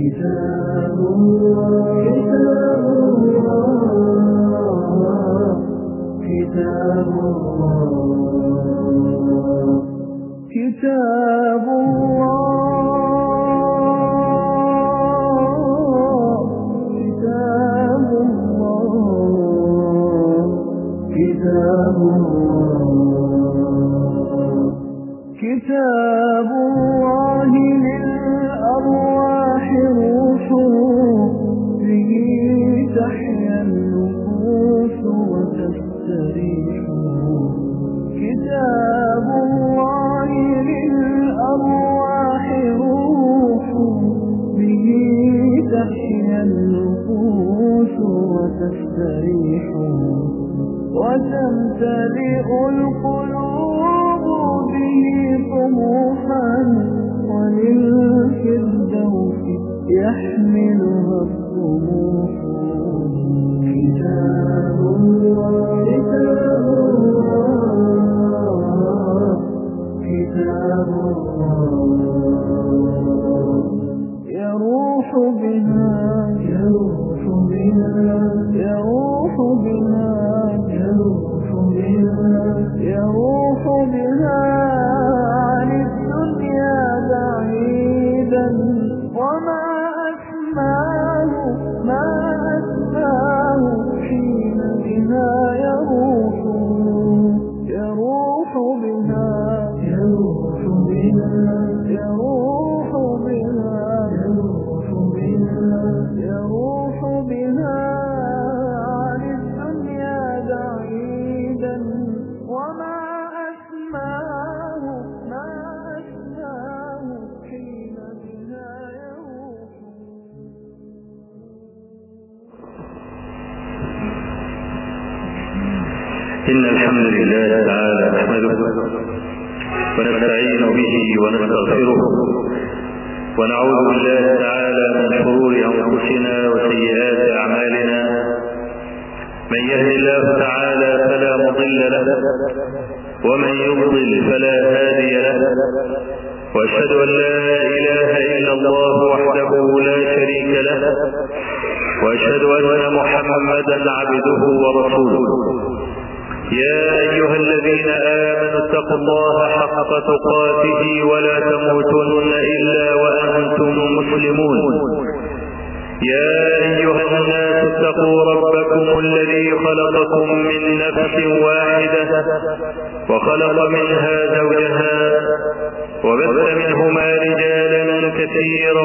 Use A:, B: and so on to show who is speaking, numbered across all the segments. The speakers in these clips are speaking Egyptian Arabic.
A: كتاب الله كتاب الله كتاب الله كتاب الله كتاب الله كتاب الله للأرواح روح به تحيا النفوس وتستريح كتاب الله للأرواح روح به تحيا النفوس وتستريح وتمتلئ القلوب به طموحا وللفردوس يحملها الطموح كتاب الله كتاب الله كتاب الله يروح بها يروح بها يروح بها يروح بها يروح بها عن الدنيا بعيدا وما أسماه ما أسماه حين بها يروح يروح بها يروح بها يروح بها يروح بها يروح بها عن الدنيا بعيدا وما أسماه ما أسماه حين بها يروح
B: إن الحمد لله تعالى نحمده ونستعين به ونستغفره ونعوذ بالله تعالى من شرور أنفسنا وسيئات أعمالنا من يهد الله تعالى فلا مضل له ومن يضلل فلا هادي له واشهد ان لا اله الا الله وحده لا شريك له واشهد ان محمدا عبده ورسوله يا ايها الذين امنوا اتقوا الله حق تقاته ولا تموتن الا وانتم مسلمون يا ايها الناس اتقوا ربكم الذي خلقكم من نفس واحده وخلق منها زوجها وبث منهما رجالا كثيرا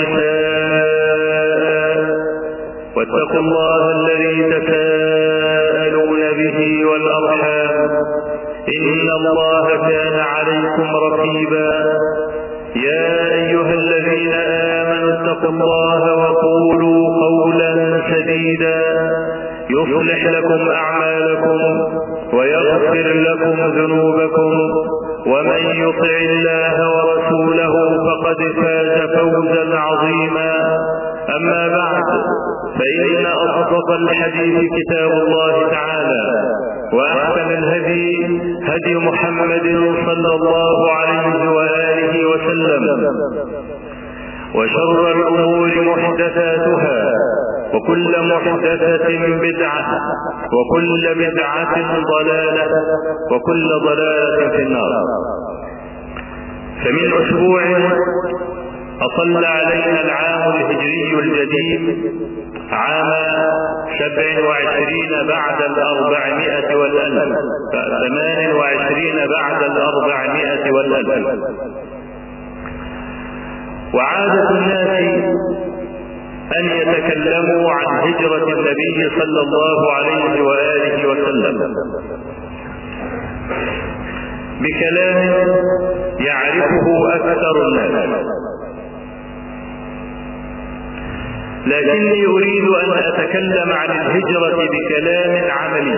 B: ونساء واتقوا الله الذي تساءلون به والارحام ان الله كان عليكم رقيبا يا ايها الذين امنوا اتقوا الله وقولوا قولا سديدا يصلح لكم اعمالكم ويغفر لكم ذنوبكم ومن يطع الله ورسوله فقد فاز فوزا عظيما اما بعد فان اصدق الحديث كتاب الله تعالى واحسن الهدي هدي محمد صلى الله عليه واله وسلم وشر الامور محدثاتها وكل محدثة بدعة وكل بدعة ضلالة وكل ضلالة في النار فمن أسبوع أطل علينا العام الهجري الجديد عام سبع وعشرين بعد الأربعمائة والألف ثمان وعشرين بعد الأربعمائة والألف وعادة الناس أن يتكلموا عن هجرة النبي صلى الله عليه وآله وسلم بكلام يعرفه أكثر الناس لكني أريد أن أتكلم عن الهجرة بكلام عملي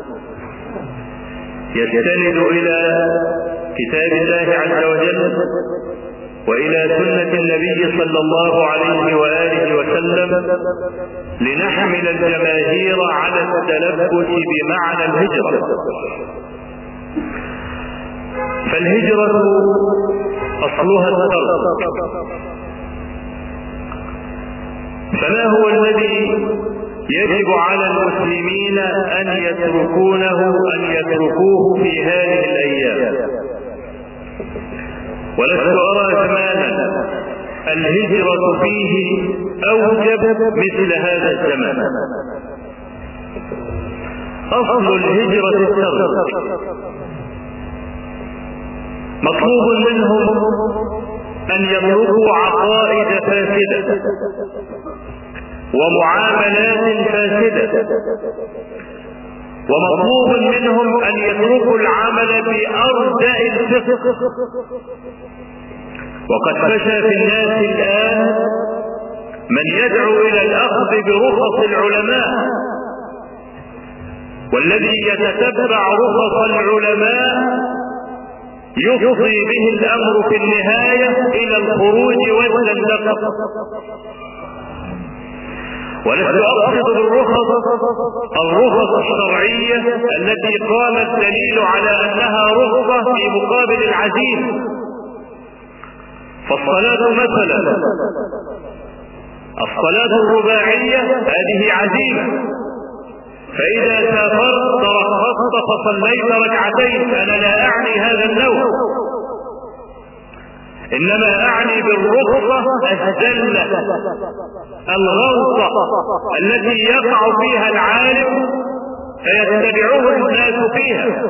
B: يستند إلى كتاب الله عز وجل وإلى سنة النبي صلى الله عليه وآله وسلم لنحمل الجماهير على التلبس بمعنى الهجرة فالهجرة أصلها الترك فما هو الذي يجب على المسلمين ان يتركونه ان يتركوه في هذه الايام ولست ارى زمانا الهجرة فيه اوجب مثل هذا الزمان اصل الهجرة الترك مطلوب منهم ان يتركوا عقائد فاسدة ومعاملات فاسدة ومطلوب منهم ان يتركوا العمل بأردأ الفقه وقد فشى في الناس الآن من يدعو إلى الأخذ برخص العلماء والذي يتتبع رخص العلماء يفضي به الأمر في النهاية إلى الخروج والزندقة ولست أقصد بالرخص الرخص الشرعية التي قام الدليل على أنها رخصة في مقابل العزيمة فالصلاة مثلا الصلاة الرباعية هذه عزيمة فإذا سافرت ترخصت فصليت ركعتين أنا لا أعني هذا النوع إنما أعني بالرخصة الزلة الغلطة التي يقع فيها العالم فيتبعه الناس فيها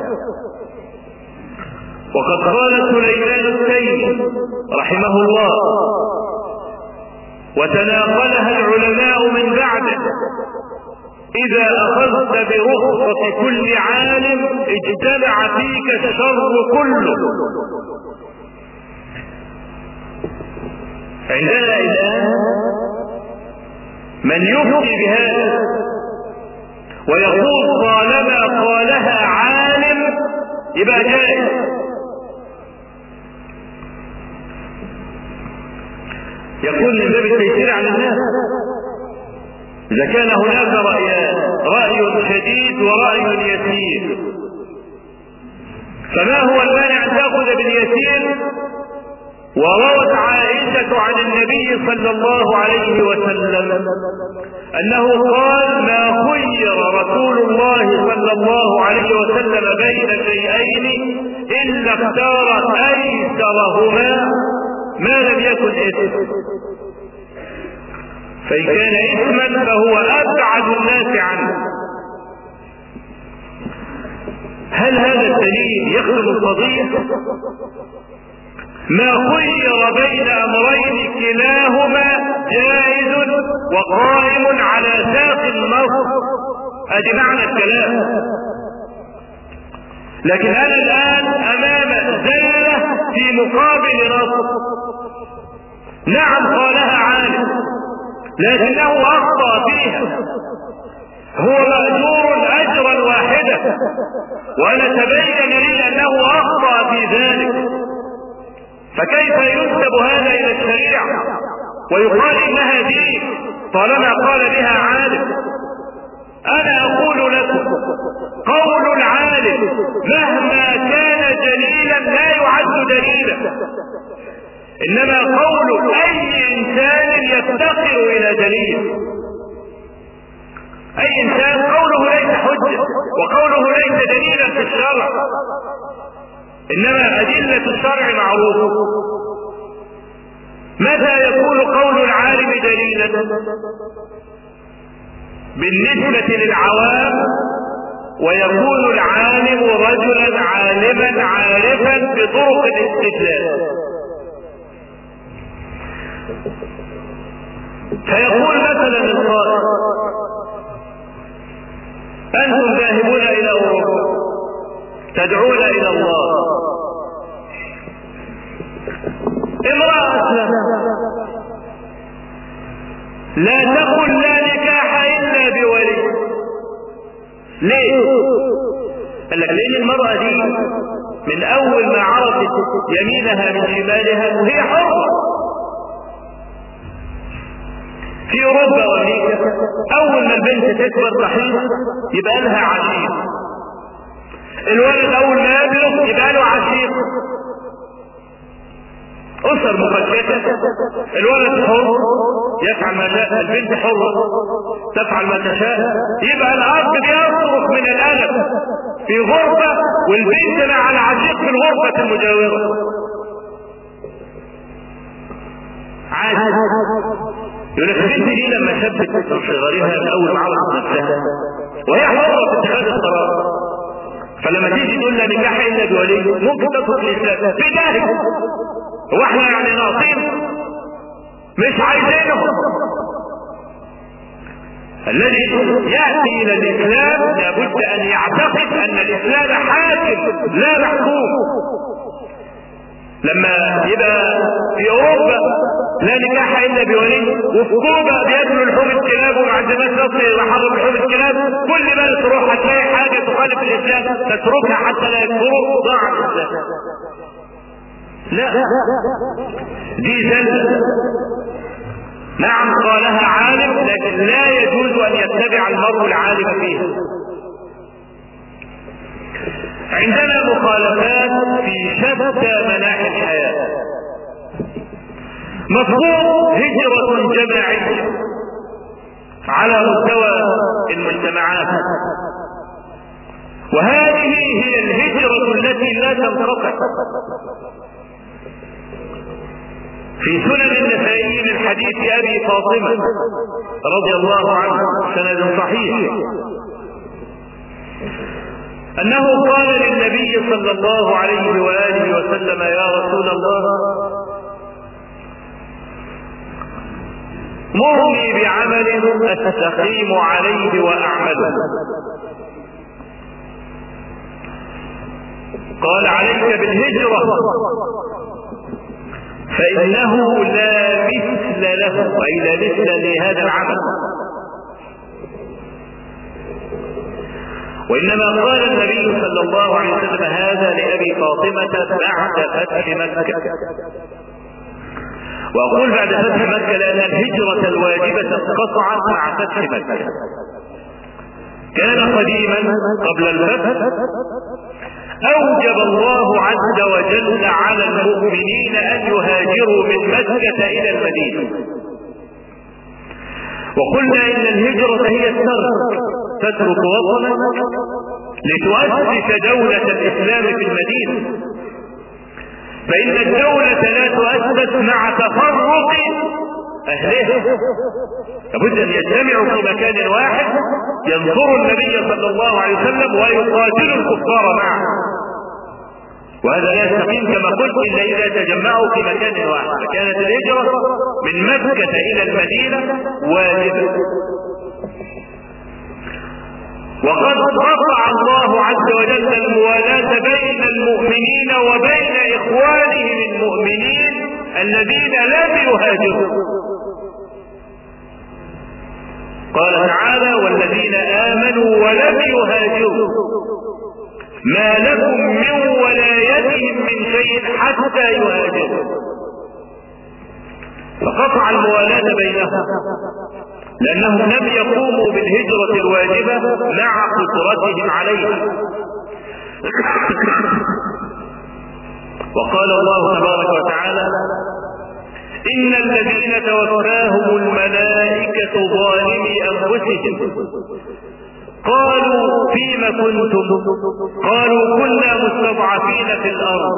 B: وقد قال سليمان التيمي رحمه الله وتناقلها العلماء من بعده إذا أخذت برخصة كل عالم اجتمع فيك الشر كله عندنا الآن من يفتي بهذا ويقول طالما قالها عالم يبقى جائز يقول من باب التيسير على الناس إذا كان هناك رأيان رأي شديد ورأي يسير فما هو المانع أن تأخذ باليسير وروت عائشة عن النبي صلى الله عليه وسلم أنه قال ما خير رسول الله صلى الله عليه وسلم بين شيئين إلا اختار أيسرهما ما لم يكن إثم فإن كان إثما فهو أبعد الناس عنه هل هذا الدليل يخدم القضية؟ ما خير بين أمرين كلاهما جائز وقائم على ساق النص ادي معنى الكلام لكن انا الان امام زلة في مقابل نص نعم قالها عالم لكنه اخطا فيها هو مأجور اجرا واحدا وانا تبين لي انه اخطا في ذلك فكيف ينسب هذا الى الشريعه ويقال انها دين طالما قال بها عالم انا اقول لكم قول العالم مهما كان دليلا لا يعد دليلا انما قول اي انسان يفتقر الى دليل اي انسان قوله ليس حجه وقوله ليس دليلا في الشرع انما ادله الشرع معروفه متى يكون قول العالم دليلا بالنسبة للعوام ويكون العالم رجلا عالما عارفا بطرق الاستدلال فيقول مثلا القائل انتم ذاهبون الى اوروبا تدعون الى الله امرأة لا تقل لا نكاح الا بولي ليه قال لك لان المرأة دي من اول ما عرفت يمينها من شمالها وهي حرة في اوروبا وامريكا اول ما البنت تكبر تحيض يبقى لها عشيق الولد اول ما يبلغ يبقى له عشيق اسر مفككه الولد حر يفعل ما شاء البنت حرة تفعل ما تشاء يبقى الأب بيصرخ من الألم في غرفة والبنت على عشيق في الغرفة المجاورة عادي يقول لك البنت دي لما شبت من صغرها من اول ما عرفت نفسها وهي حره في اتخاذ القرار فلما تيجي تقول لا نكاح الا بولي ممكن تدخل الاسلام في ذلك هو احنا يعني ناقصين مش عايزينه الذي ياتي الى الاسلام لابد ان يعتقد ان الاسلام حاكم لا محكوم لما يبقى في اوروبا لا نكاح الا بولي وفي كوبا بياكلوا لحوم الكلاب ومعزمات نصر يحرم لحوم الكلاب كل ما تروح هتلاقي حاجه تخالف الاسلام تتركها حتى لا يكفروا ضاع الاسلام لا دي زلة نعم قالها عالم لكن لا يجوز ان يتبع المرء العالم فيها عندنا مخالفات في شتى مناحي الحياة مفهوم هجرة جماعية على مستوى المجتمعات وهذه هي الهجرة التي لا تنقطع في سنن النسائي من حديث ابي فاطمه رضي الله عنه سند صحيح انه قال للنبي صلى الله عليه واله وسلم يا رسول الله مرني بعمل استقيم عليه واعمله قال عليك بالهجره فانه لا مثل له اي لا مثل لهذا العمل وانما قال النبي صلى الله عليه وسلم هذا لابي فاطمه بعد فتح مكه واقول بعد فتح مكه لان الهجره الواجبه انقطعت مع فتح مكه كان قديما قبل الفتح اوجب الله عز وجل على المؤمنين ان يهاجروا من مكه الى المدينه وقلنا ان الهجره هي الترك تترك وطنك لتؤسس دولة الإسلام في المدينة فإن الدولة لا تؤسس مع تفرق أهلها لابد أن يجتمعوا في مكان واحد ينصروا النبي صلى الله عليه وسلم ويقاتلوا الكفار معه وهذا لا يستقيم كما قلت الا اذا تجمعوا في مكان واحد فكانت الهجره من مكه الى المدينه واجبه وقد رفع الله عز وجل الموالاة بين المؤمنين وبين إخوانهم المؤمنين الذين لم يهاجروا قال تعالى والذين آمنوا ولم يهاجروا ما لكم من ولايتهم من شيء حتى يهاجروا فقطع الموالاة بينهم لأنهم لم يقوموا بالهجرة الواجبة مع قدرتهم عليها وقال الله تبارك وتعالى إن الذين توفاهم الملائكة ظالمي أنفسهم قالوا فيم كنتم قالوا كنا مستضعفين في الأرض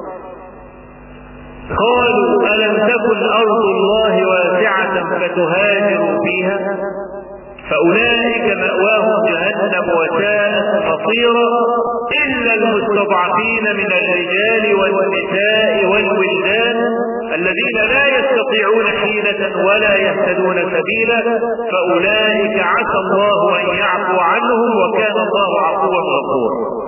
B: قالوا ألم تكن أرض الله واسعة فتهاجروا فيها فأولئك مأواهم جهنم وساءت مصيرا إلا المستضعفين من الرجال والنساء والولدان الذين لا يستطيعون حيلة ولا يهتدون سبيلا فأولئك عسى الله أن يعفو عنهم وكان الله عفوا غفورا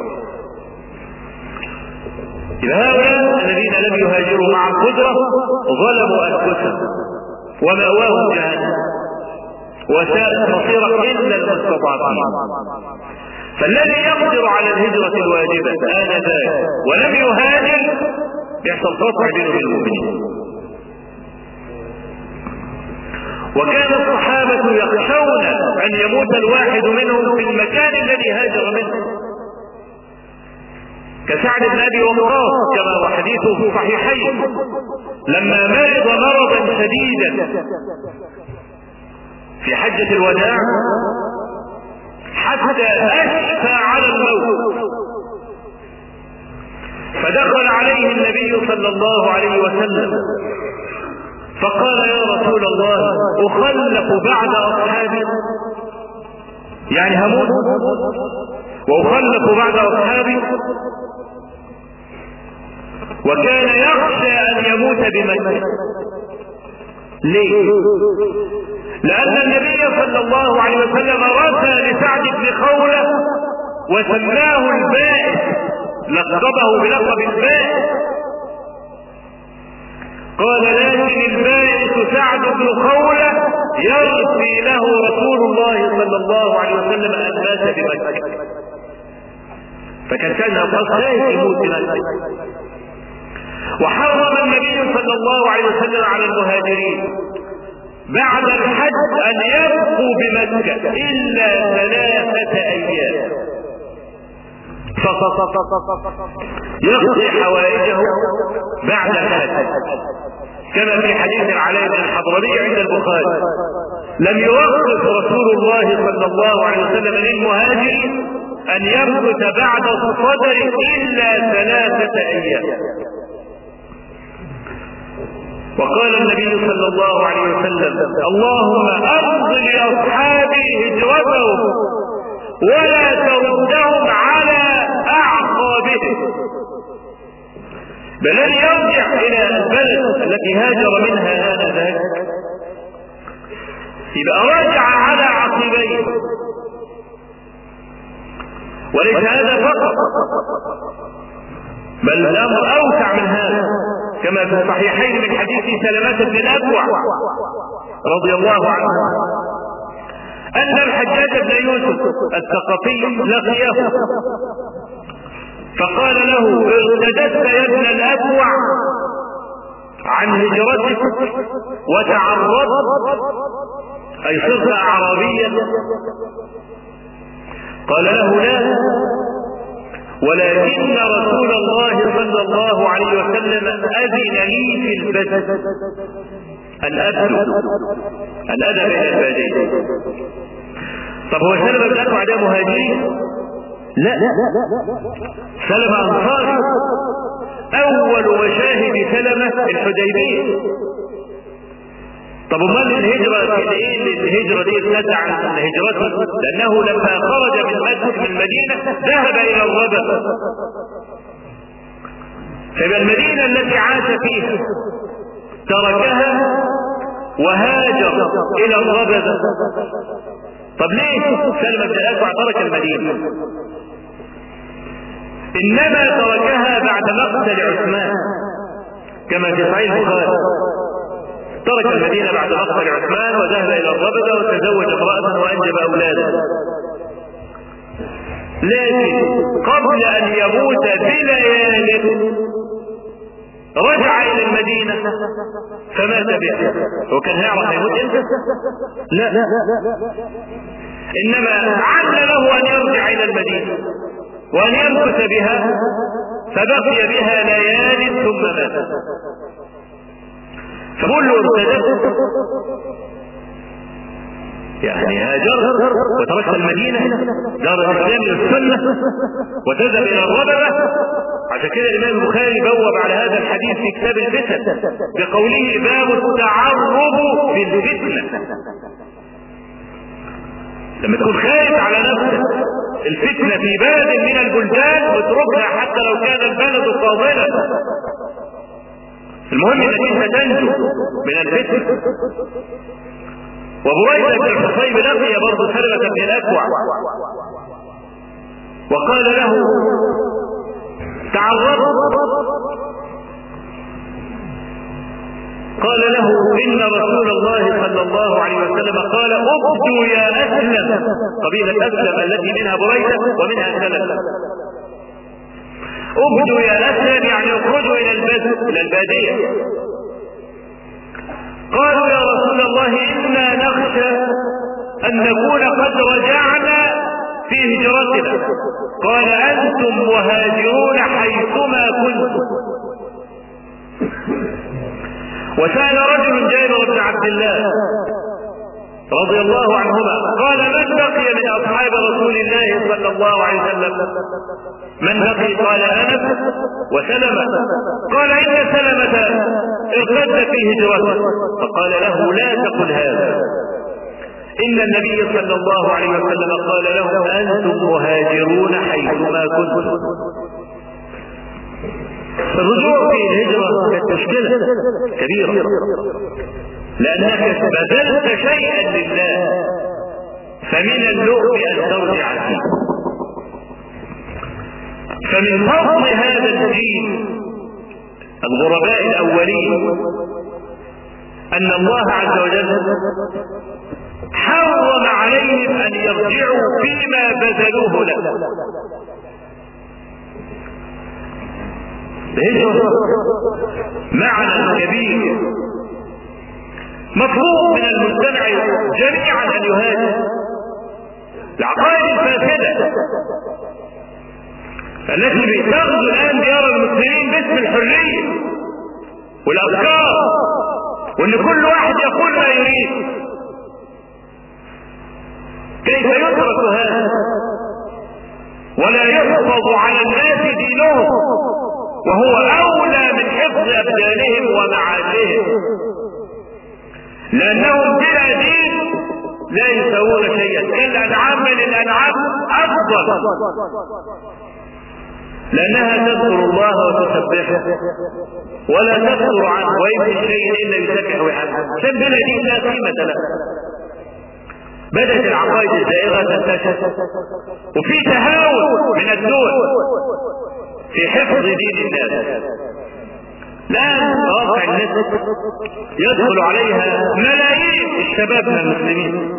B: هؤلاء الذين لم يهاجروا مع القدرة ظلموا أنفسهم ومأواهم جهنم وساءت مصيرا إلا المستضعفين فالذي يقدر على الهجرة الواجبة آنذاك ولم يهاجر يحصل قطع بينه وبين المؤمنين وكان الصحابة يخشون أن يموت الواحد منهم في المكان الذي هاجر منه كسعد بن ابي وقاص كما هو حديثه في الصحيحين لما مرض مرضا شديدا في حجة الوداع حتى أشفى على الموت فدخل عليه النبي صلى الله عليه وسلم فقال يا رسول الله أخلف بعد أصحابي يعني هموت وأخلف بعد أصحابي وكان يخشى أن يموت بمكة ليه؟ لأن النبي صلى الله عليه وسلم رثى لسعد بن خولة وسماه البائس لقبه بلقب البائس قال لكن البائس سعد بن خولة يرثي له رسول الله صلى الله عليه وسلم أن مات بمكة فكان كان أبو خايف يموت بمكة وحرم النبي صلى الله عليه وسلم على المهاجرين بعد الحج ان يبقوا بمكة الا ثلاثة ايام فقط يقضي حوائجه بعد الحج كما في حديث العلاء بن الحضرمي عند البخاري لم يوقف رسول الله صلى الله عليه وسلم للمهاجر ان يمكث بعد الصدر الا ثلاثة ايام وقال النبي صلى الله عليه وسلم اللهم امض لاصحابي هجرتهم ولا تردهم على اعقابهم بل ان يرجع الى البلد التي هاجر منها انذاك يبقى رجع على عقبيه وليس هذا فقط بل الامر اوسع من هذا كما في الصحيحين من حديث سلمة بن الأكوع رضي الله عنه أن الحجاج بن يوسف الثقفي لقيه فقال له ارتدت يا ابن الأكوع عن هجرتك وتعرضت أي صرت أعرابيا قال له لا ولكن رسول الله صلى الله عليه وسلم أذن لي في البدء أن أبدو أن أذهب إلى البادية طب هو سلم بن أكوع ده مهاجرين؟ لا سلم أنصاري أول مشاهد سلمة الحديبية طب امال الهجرة ايه الهجرة دي ابتدع عن هجرته لانه لما خرج من مكة من المدينة ذهب الى الربذ فيبقى المدينة التي عاش فيها تركها وهاجر الى الربذ طب ليه سلمة بن الاكوع ترك المدينة انما تركها بعد مقتل عثمان كما في صحيح البخاري ترك المدينة بعد مقتل عثمان وذهب إلى الربذة وتزوج امرأة وأنجب أولادا لكن قبل أن يموت بليال رجع إلى المدينة فمات بها وكان يعرف يموت امتى؟ لا إنما عل له أن يرجع إلى المدينة وأن يمكث بها فبقي بها ليال ثم مات فقول له ارتدت يعني هاجرت وتركت المدينة دار الإسلام للسنة وتذهب إلى الربذة عشان كده الإمام البخاري بوب على هذا الحديث في كتاب الفتن بقوله باب التعرض في الفتنة لما تكون خايف على نفسك الفتنة في بلد من البلدان اتركها حتى لو كان البلد فاضلا المهم انك انت تنجو من الفتنة وبريدة بن الحصيب لقي برضه سلمة بن الاكوع وقال له تعرضت قال له ان رسول الله صلى الله عليه وسلم قال ابدوا يا اسلم قبيله اسلم التي منها بريده ومنها سلمه ابدوا يا اسلم يعني اخرجوا الى البدو الى الباديه قالوا يا رسول الله انا نخشى ان نكون قد رجعنا في هجرتنا قال انتم مهاجرون حيثما كنتم وسأل رجل جابر عبد الله رضي الله عنهما قال من بقي من اصحاب رسول الله صلى الله عليه وسلم من بقي قال انس وسلمة قال ان سلمة ارتد في هجرته فقال له لا تقل هذا ان النبي صلى الله عليه وسلم قال له انتم مهاجرون حيثما كنتم الرجوع في الهجرة كانت مشكلة كبيرة لأنك بذلت شيئا لله فمن اللؤم أن ترجع فيه فمن فضل هذا الدين الغرباء الأولين أن الله عز وجل حرم عليهم أن يرجعوا فيما بذلوه له الهجرة معنى كبير مطلوب من المجتمع جميعا ان يهاجر العقائد الفاسده التي تغزو الان ديار المسلمين باسم الحريه والافكار وان كل واحد يقول ما يريد كيف يترك هذا ولا يحفظ على الناس دينهم وهو اولى من حفظ ابدانهم ومعاشهم لانهم بلا دين لا يسوون شيئا كالانعام من الانعام افضل لانها تذكر الله وتسبحه ولا تذكر عنه ويمكن شيء الا يسبح ويحمد عشان بلا دين لا قيمه له بدات العقائد الزائغه تنتشر وفي تهاون من الدول في حفظ دين الناس الآن مواقع النت يدخل عليها ملايين الشباب من المسلمين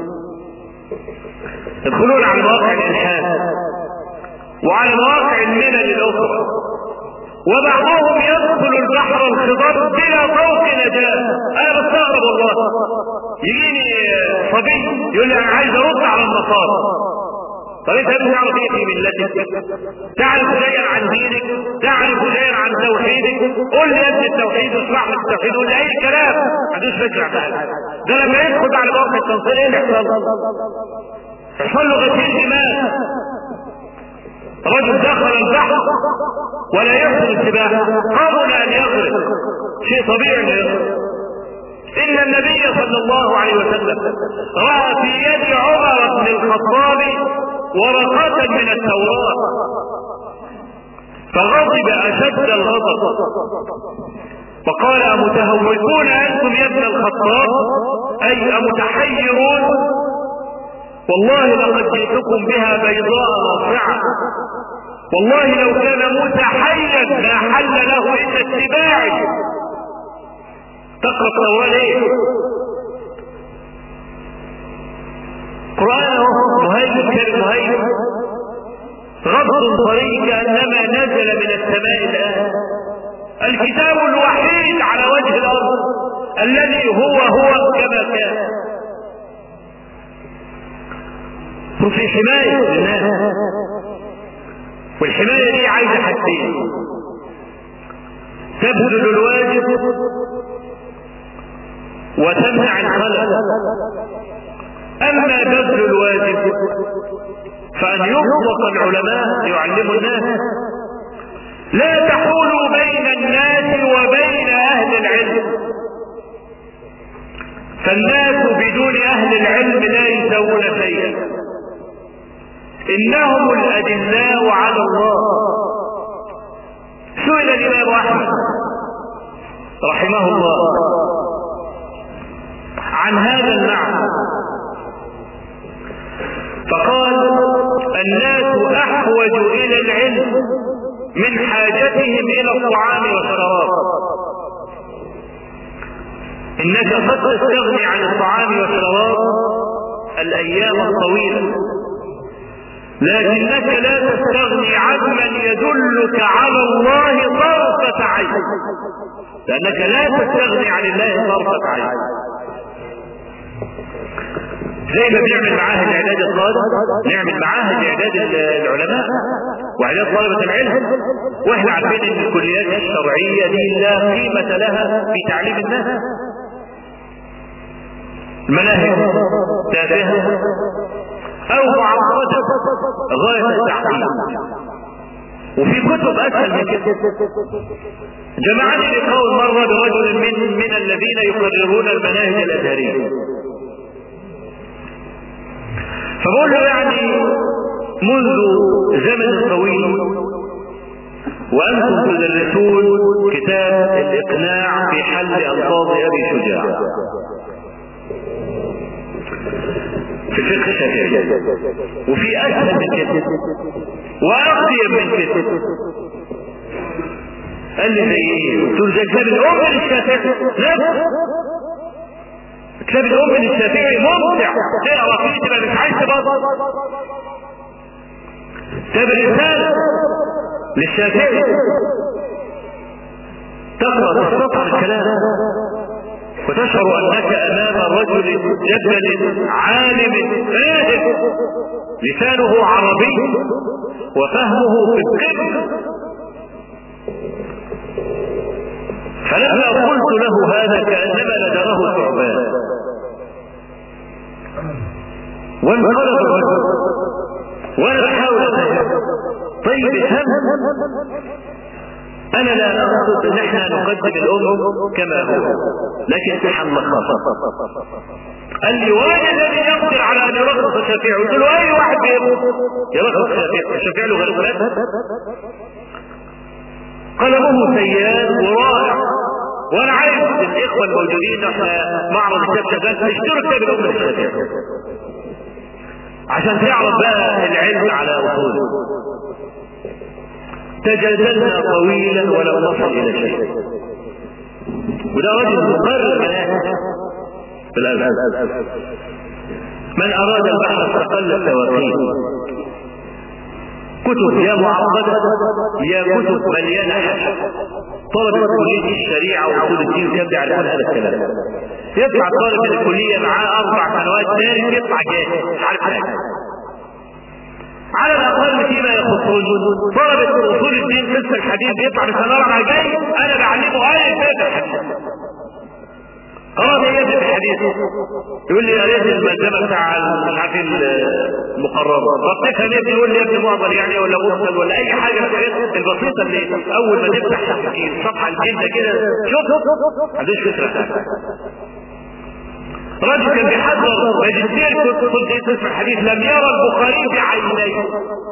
B: يدخلون على مواقع الإلحاد وعلى مواقع الملل الأخرى وبعضهم يدخل البحر الخضر بلا طوق نجاة أنا بستغرب والله يجيني صبي يقول لي أنا عايز أرد على النصارى طب انت تعرف ايه في ملتك تعرف شيئا عن دينك تعرف شيئا عن توحيدك قل لي انت التوحيد واشرح لك التوحيد قول لي اي كلام ما عندوش فكره عن هذا ده لما يدخل على موقع التنصير ايه اللي يحصل يحصل له غسيل دماغ رجل دخل البحر ولا يحسن السباحه قبل ان يغرق شيء طبيعي انه يغرق إن النبي صلى الله عليه وسلم رأى في يد عمر بن الخطاب ورقة من التوراة فغضب أشد الغضب وقال أمتهوكون أنتم يا ابن الخطاب أي أمتحيرون والله لقد جئتكم بها بيضاء ناصعة والله لو كان موسى حيا لا حل له إلا اتباعي تقرأ التوراة ليه؟ قرآن مهيمن كان مهيمن غض طريق كأنما نزل من السماء الآن الكتاب الوحيد على وجه الأرض الذي هو هو كما كان وفي حماية للناس والحماية دي عايزة حاجتين تبذل الواجب وتمنع الخلل اما بذل الواجب فان يطلق العلماء يعلموا الناس لا تحول بين الناس وبين اهل العلم فالناس بدون اهل العلم لا يسوون شيئا انهم الادلاء على الله سئل الامام احمد رحمه الله عن هذا المعنى فقال الناس احوج الى العلم من حاجتهم الى الطعام والشراب انك قد تستغني عن الطعام والشراب الايام الطويله لكنك لا تستغني عمن يدلك على الله طرفة عين لأنك لا تستغني عن الله طرفة عين زي ما بنعمل معاهد اعداد الطالب نعمل معاهد اعداد العلماء واعداد طلبة العلم واحنا عارفين ان الكليات الشرعية دي لا قيمة لها في تعليم الناس المناهج تافهة أو معقدة غاية التعقيد وفي كتب أسهل من كده جمعني لقاء مرة برجل من من الذين يقررون المناهج الأزهرية فبقول له يعني منذ زمن طويل وأنتم تدرسون كتاب الإقناع في حل ألفاظ أبي شجاع في الفقه الشافعي وفي أسهل من كده وأقيم من كده قال لي زي ايه؟ قلت له زي كتاب الأم للشافعي لا كتاب الأم للشافعي ممتع تقرا فيه تبقى مش عايز تبطل كتاب الرسالة للشافعي تقرأ تستطعم الكلام وتشعر أنك أمام رجل جبل عالم فاهم لسانه عربي وفهمه في القمة فلما قلت له هذا كأنما لدغه ثعبان وانقلب الرجل وانا بحاول افهم طيب افهم انا لا اقصد ان احنا نقدم الام كما هو لكن تحمل قال لي وجد من يقدر على ان يرخص الشافعي قلت له اي واحد يرخص الشافعي الشافعي له غير قلمه سيان ورائع وانا عايز الاخوه الموجودين احنا معرض الكتاب شغال اشتروا كتاب الام الشافعي عشان تعرف بقى العلم على اصوله تجادلنا طويلا ولم نصل الى شيء وده رجل مقرر مناهج في الازهر من اراد البحر استقل التوقيت كتب يا معقدة يا كتب مليانة حشو طلبة كلية الشريعة وأصول الدين كم يعرفون هذا الكلام يطلع طالب من الكلية معاه أربع سنوات ثالث يطلع جاهز مش عارف حاجة على الأقل فيما يخصون طلبة أصول الدين قسم الحديث يطلع من سنة رابعة جاي أنا بعلمه آية باب الحديث خلاص هي في الحديث يقول لي يا ريت الملزمه بتاع مش عارف المقرره طب تفهم ابني يقول لي يا ابني معضل يعني ولا مرسل ولا اي حاجه من الحاجات البسيطه اللي اول ما تفتح الصفحه الجلده كده شوف ما عندوش فكره رجل كان بيحضر ماجستير كنت اسم الحديث لم يرى البخاري بعينيه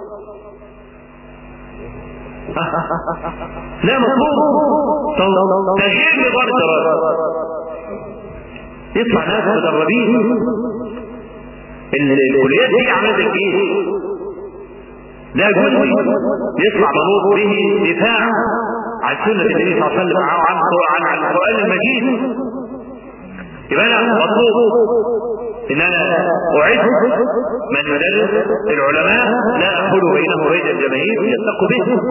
B: لا مطلوب تغيير نظام الدراسه يطلع ناس مدربين الكليات دي عملت ايه لا جزء يطلع منوط به دفاع عن سنة النبي صلى الله عليه وسلم عن عن القرآن المجيد يبقى انا مطلوب ان انا اعد من يدرس العلماء لا اقول بينه وبين الجماهير يتقوا به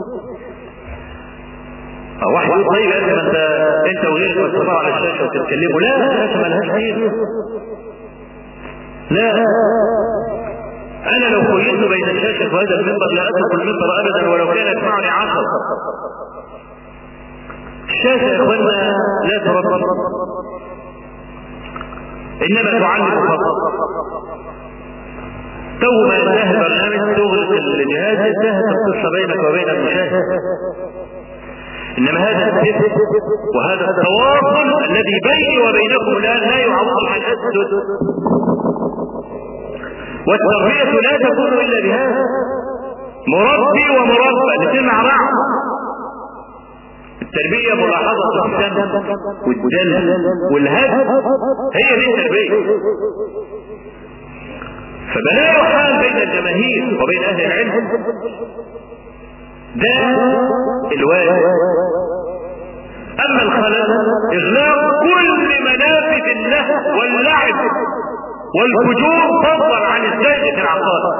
B: واحد يقول طيب يا ما انت انت وغيرك بتطلعوا على الشاشه وتتكلموا لا الشاشه مالهاش خير لا انا لو خيرت بين الشاشه وهذا المنبر لا اترك المنبر ابدا ولو كان يسمعني عشر الشاشه يا اخوانا لا تربط انما تعلم فقط تو ما انتهى البرنامج تغلق الجهاز انتهت القصه بينك وبين المشاهد انما هذا الذكر وهذا التواصل الذي بيني وبينكم الان لا يعوض عن اسجد والتربية لا تكون الا بهذا مربي ومربى الاثنين مع بعض التربية ملاحظة السن والدل والهدف هي دي التربية فبلا يحال بين الجماهير وبين اهل العلم ده الواجب اما الخلل اغلاق كل منافذ اللهو واللعب والفجور فضلا عن الزيغ العقاد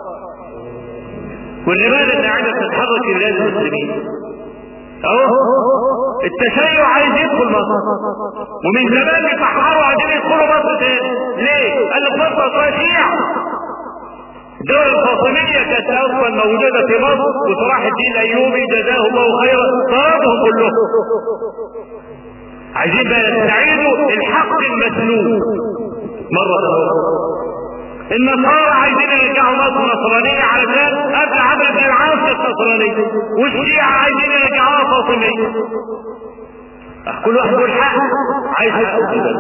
B: والرمال اللي قاعده تتحرك في بلاد المسلمين اهو التشيع عايز يدخل مصر ومن زمان بيسحروا عايزين يدخلوا مصر تاني ليه؟ قال لك مصر اصلا شيعة الدولة الفاطمية كانت أصلا موجودة في مصر وصلاح الدين الأيوبي جزاه الله خيرا طردهم كلهم عايزين بقى يستعيدوا الحق المسلوب مرة أخرى النصارى عايزين يرجعوا مصر نصرانية علشان قبل عمرو بن العاص النصرانية والشيعة عايزين يرجعوها فاطمية كل واحد له الحق عايز حقه كده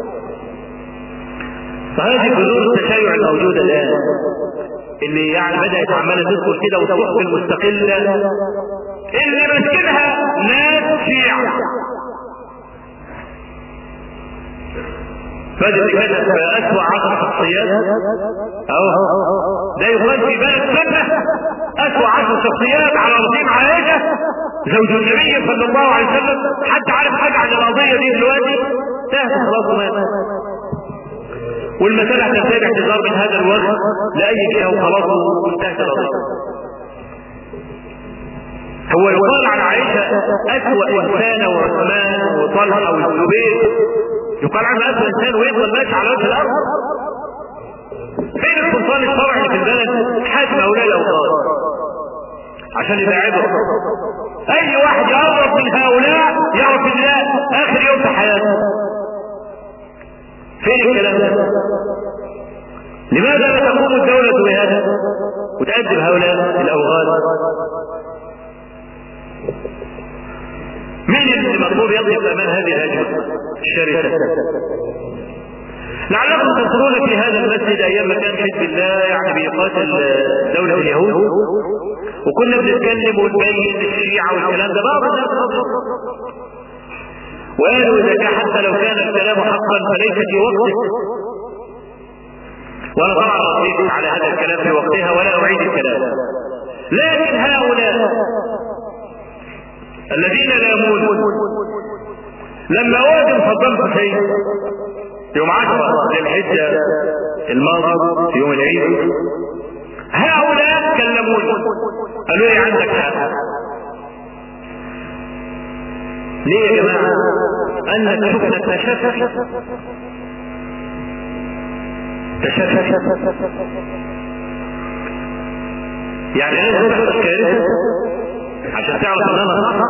B: فهذه بذور التشيع الموجودة الآن اللي يعني بدأت عمالة تدخل كده وتروح في المستقلة اللي ماسكينها ناس شيعة بدأت كده أسوأ عشر شخصيات أهو ده يقال في بلد سنة أسوأ عشر شخصيات على رصيد عائشة زوج النبي صلى الله عليه وسلم حد عارف حاجة عن القضية دي دلوقتي؟ انتهت خلاص مات والمسألة هتحتاج اعتذار من هذا الوقت لأي جهة وخلاص وانتهت القضية هو يقال عن عائشة أسوأ إنسانة وعثمان وطلحة والزبير يقال عنه أسوأ إنسان ويفضل ماشي على وجه الأرض فين السلطان الشرعي في البلد حاكم هؤلاء الأوطان عشان يبقى عبرة أي واحد يقرب من هؤلاء يعرف الله آخر يوم في حياته فين الكلام ده؟ لماذا لا تقوم الدولة بهذا وتأدب هؤلاء الأوغاد مين اللي مطلوب يقف امام هذه الهجمه الشرسه لعلكم تذكرون في هذا المسجد ايام ما كان حزب الله يعني بيقاتل دوله اليهود وكنا بنتكلم ونبين الشيعه والكلام ده بعض الناس وقالوا اذا كان حتى لو كان الكلام حقا فليس في وقته وانا طبعا رديت على هذا الكلام في وقتها ولا اعيد الكلام لكن هؤلاء الذين لامون لما واجه صدام حسين يوم عشرة للحجة الماضي في يوم العيد هؤلاء كلموني قالوا لي عندك حق ليه يا جماعة؟ أنك شفنا تشفت تشفت يعني لازم تحصل كارثة عشان تعرف ان انا صح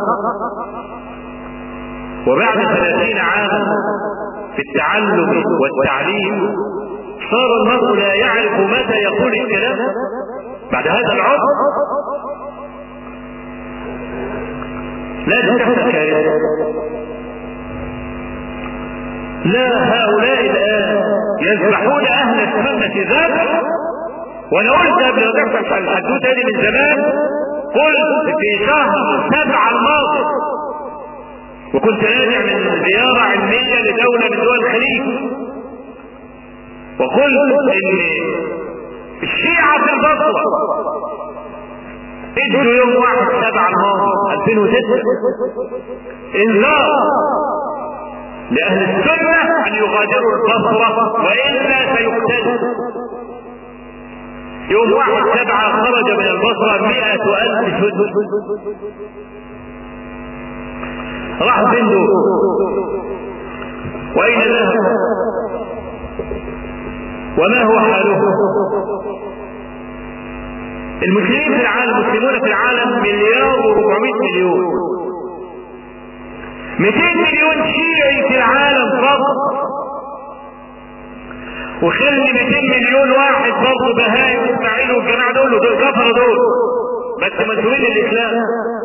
B: وبعد ثلاثين عاما في التعلم والتعليم صار المرء لا يعرف متى يقول الكلام بعد هذا العمر لازم تحصل كارثه لا هؤلاء الان يذبحون اهل السنه ذبح وانا قلت قبل ما تحصل الحدوته دي من زمان قلت في شهر سبعة الماضي وكنت راجع من زيارة علمية لدولة من دول الخليج وقلت ان الشيعة في البصرة ادوا يوم واحد سبعة الماضي 2006 انذار لأهل السنة أن يغادروا البصرة وإلا سيقتلوا يوم واحد سبعة خرج من البصرة مئة ألف جند راح فين دول وأين ذهب وما هو حاله المسلمين في العالم المسلمون في العالم مليار و400 مليون 200 مليون شيعي في العالم فقط وخلي 200 مليون واحد برضه بهايم واسماعيل والجماعه دول ودول كفروا دول بس مسؤولين الاسلام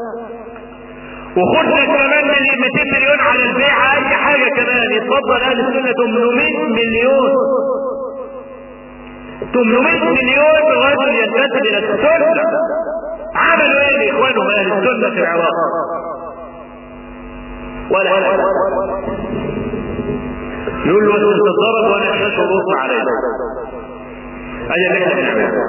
B: وخد لك كمان من 200 مليون على البيعه اي حاجه كمان يتفضل اهل السنه 800 مليون 800 مليون رجل ينتسب الى السنه عملوا ايه لاخوانهم اهل السنه في العراق ولا ولا يقول له انت تتضرب وانا مش شروط عليك ادي اللي احنا بنعمله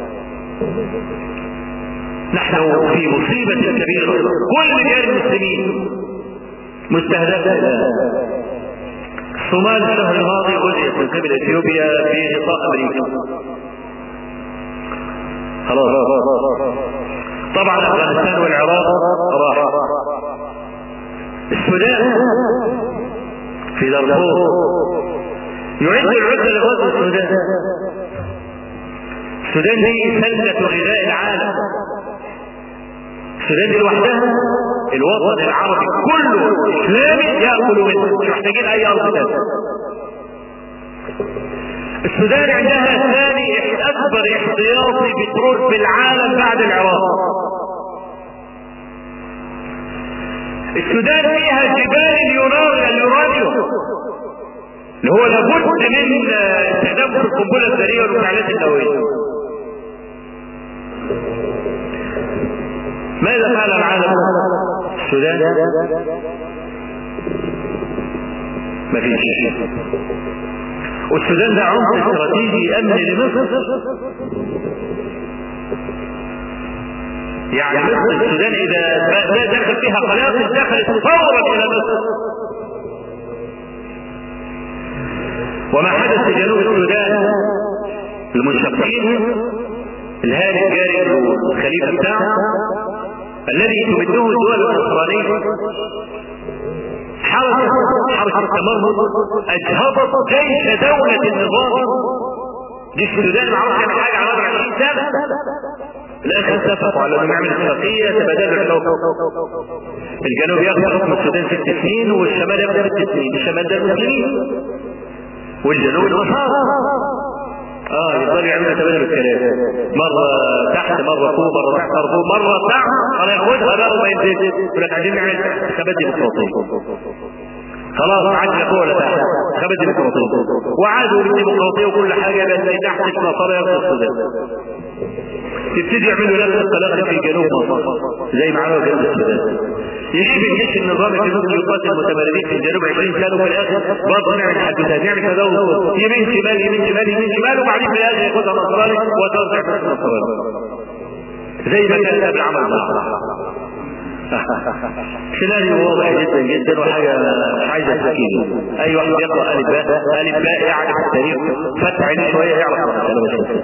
B: نحن في مصيبة كبيرة كل رجال المسلمين مستهدفة الآن الصومال الشهر الماضي غزيت من قبل اثيوبيا في غطاء امريكا خلاص طبعا افغانستان والعراق راح السودان في دارفور يعد العدة لغزو السودان السودان دي سلة غذاء العالم السودان دي لوحدها الوطن العربي كله اسلامي ياكل منه مش محتاجين اي ارض تاني السودان عندها ثاني اكبر احتياطي بترول في العالم بعد العراق السودان فيها جبال اليورانيوم اللي هو لابد من استخدام القنبله الذريه والمفاعلات النوويه ماذا فعل العالم السودان ما فيش والسودان ده عمق استراتيجي امن لمصر يعني مصر السودان اذا دخل فيها قناصل دخلت فورا الى مصر وما حدث في جنوب السودان المنشقين الهالك جاري الخليفه بتاعه الذي تمده الدول النصرانيه حركة حركة التمرد أجهضت جيش دولة النظام جيش السودان ما عرفش يعمل حاجة على 24 سنة الآخر اتفقوا على أن نعمل اتفاقية تبادل الحكم الجنوب ياخد حكم السودان ست سنين والشمال ياخد ست سنين الشمال ده المسلمين والجنوب النصارى اه يفضلوا يعملوا تبادل الكلام مرة تحت مرة فوق مرة تحت مرة فوق مرة تحت انا ياخدها بقى وما ينزل يقول لك عايزين نعمل انتخابات ديمقراطية خلاص عاد فوق ولا تحت انتخابات ديمقراطية وعادوا بالديمقراطية وكل حاجة بس تحت النصارى ياخدوا السودان يبتدي يعملوا نفس القلاقل في جنوب مصر زي ما عملوا جنوب السودان يجيب الجيش النظامي في مصر يقاتل المتمردين في الجنوب 20 سنه وفي الاخر برضه نعمل حدوثات نعمل كذا يمين شمال يمين شمال يمين شمال وبعدين في الاخر ياخدها نصراني وترجع بس نصراني زي ما كان قبل عمل سيناريو واضح جدا جدا وحاجه مش عايزه تفكير اي واحد يقرا الف باء الف باء يعرف التاريخ فتح عينيه شويه يعرف الكلام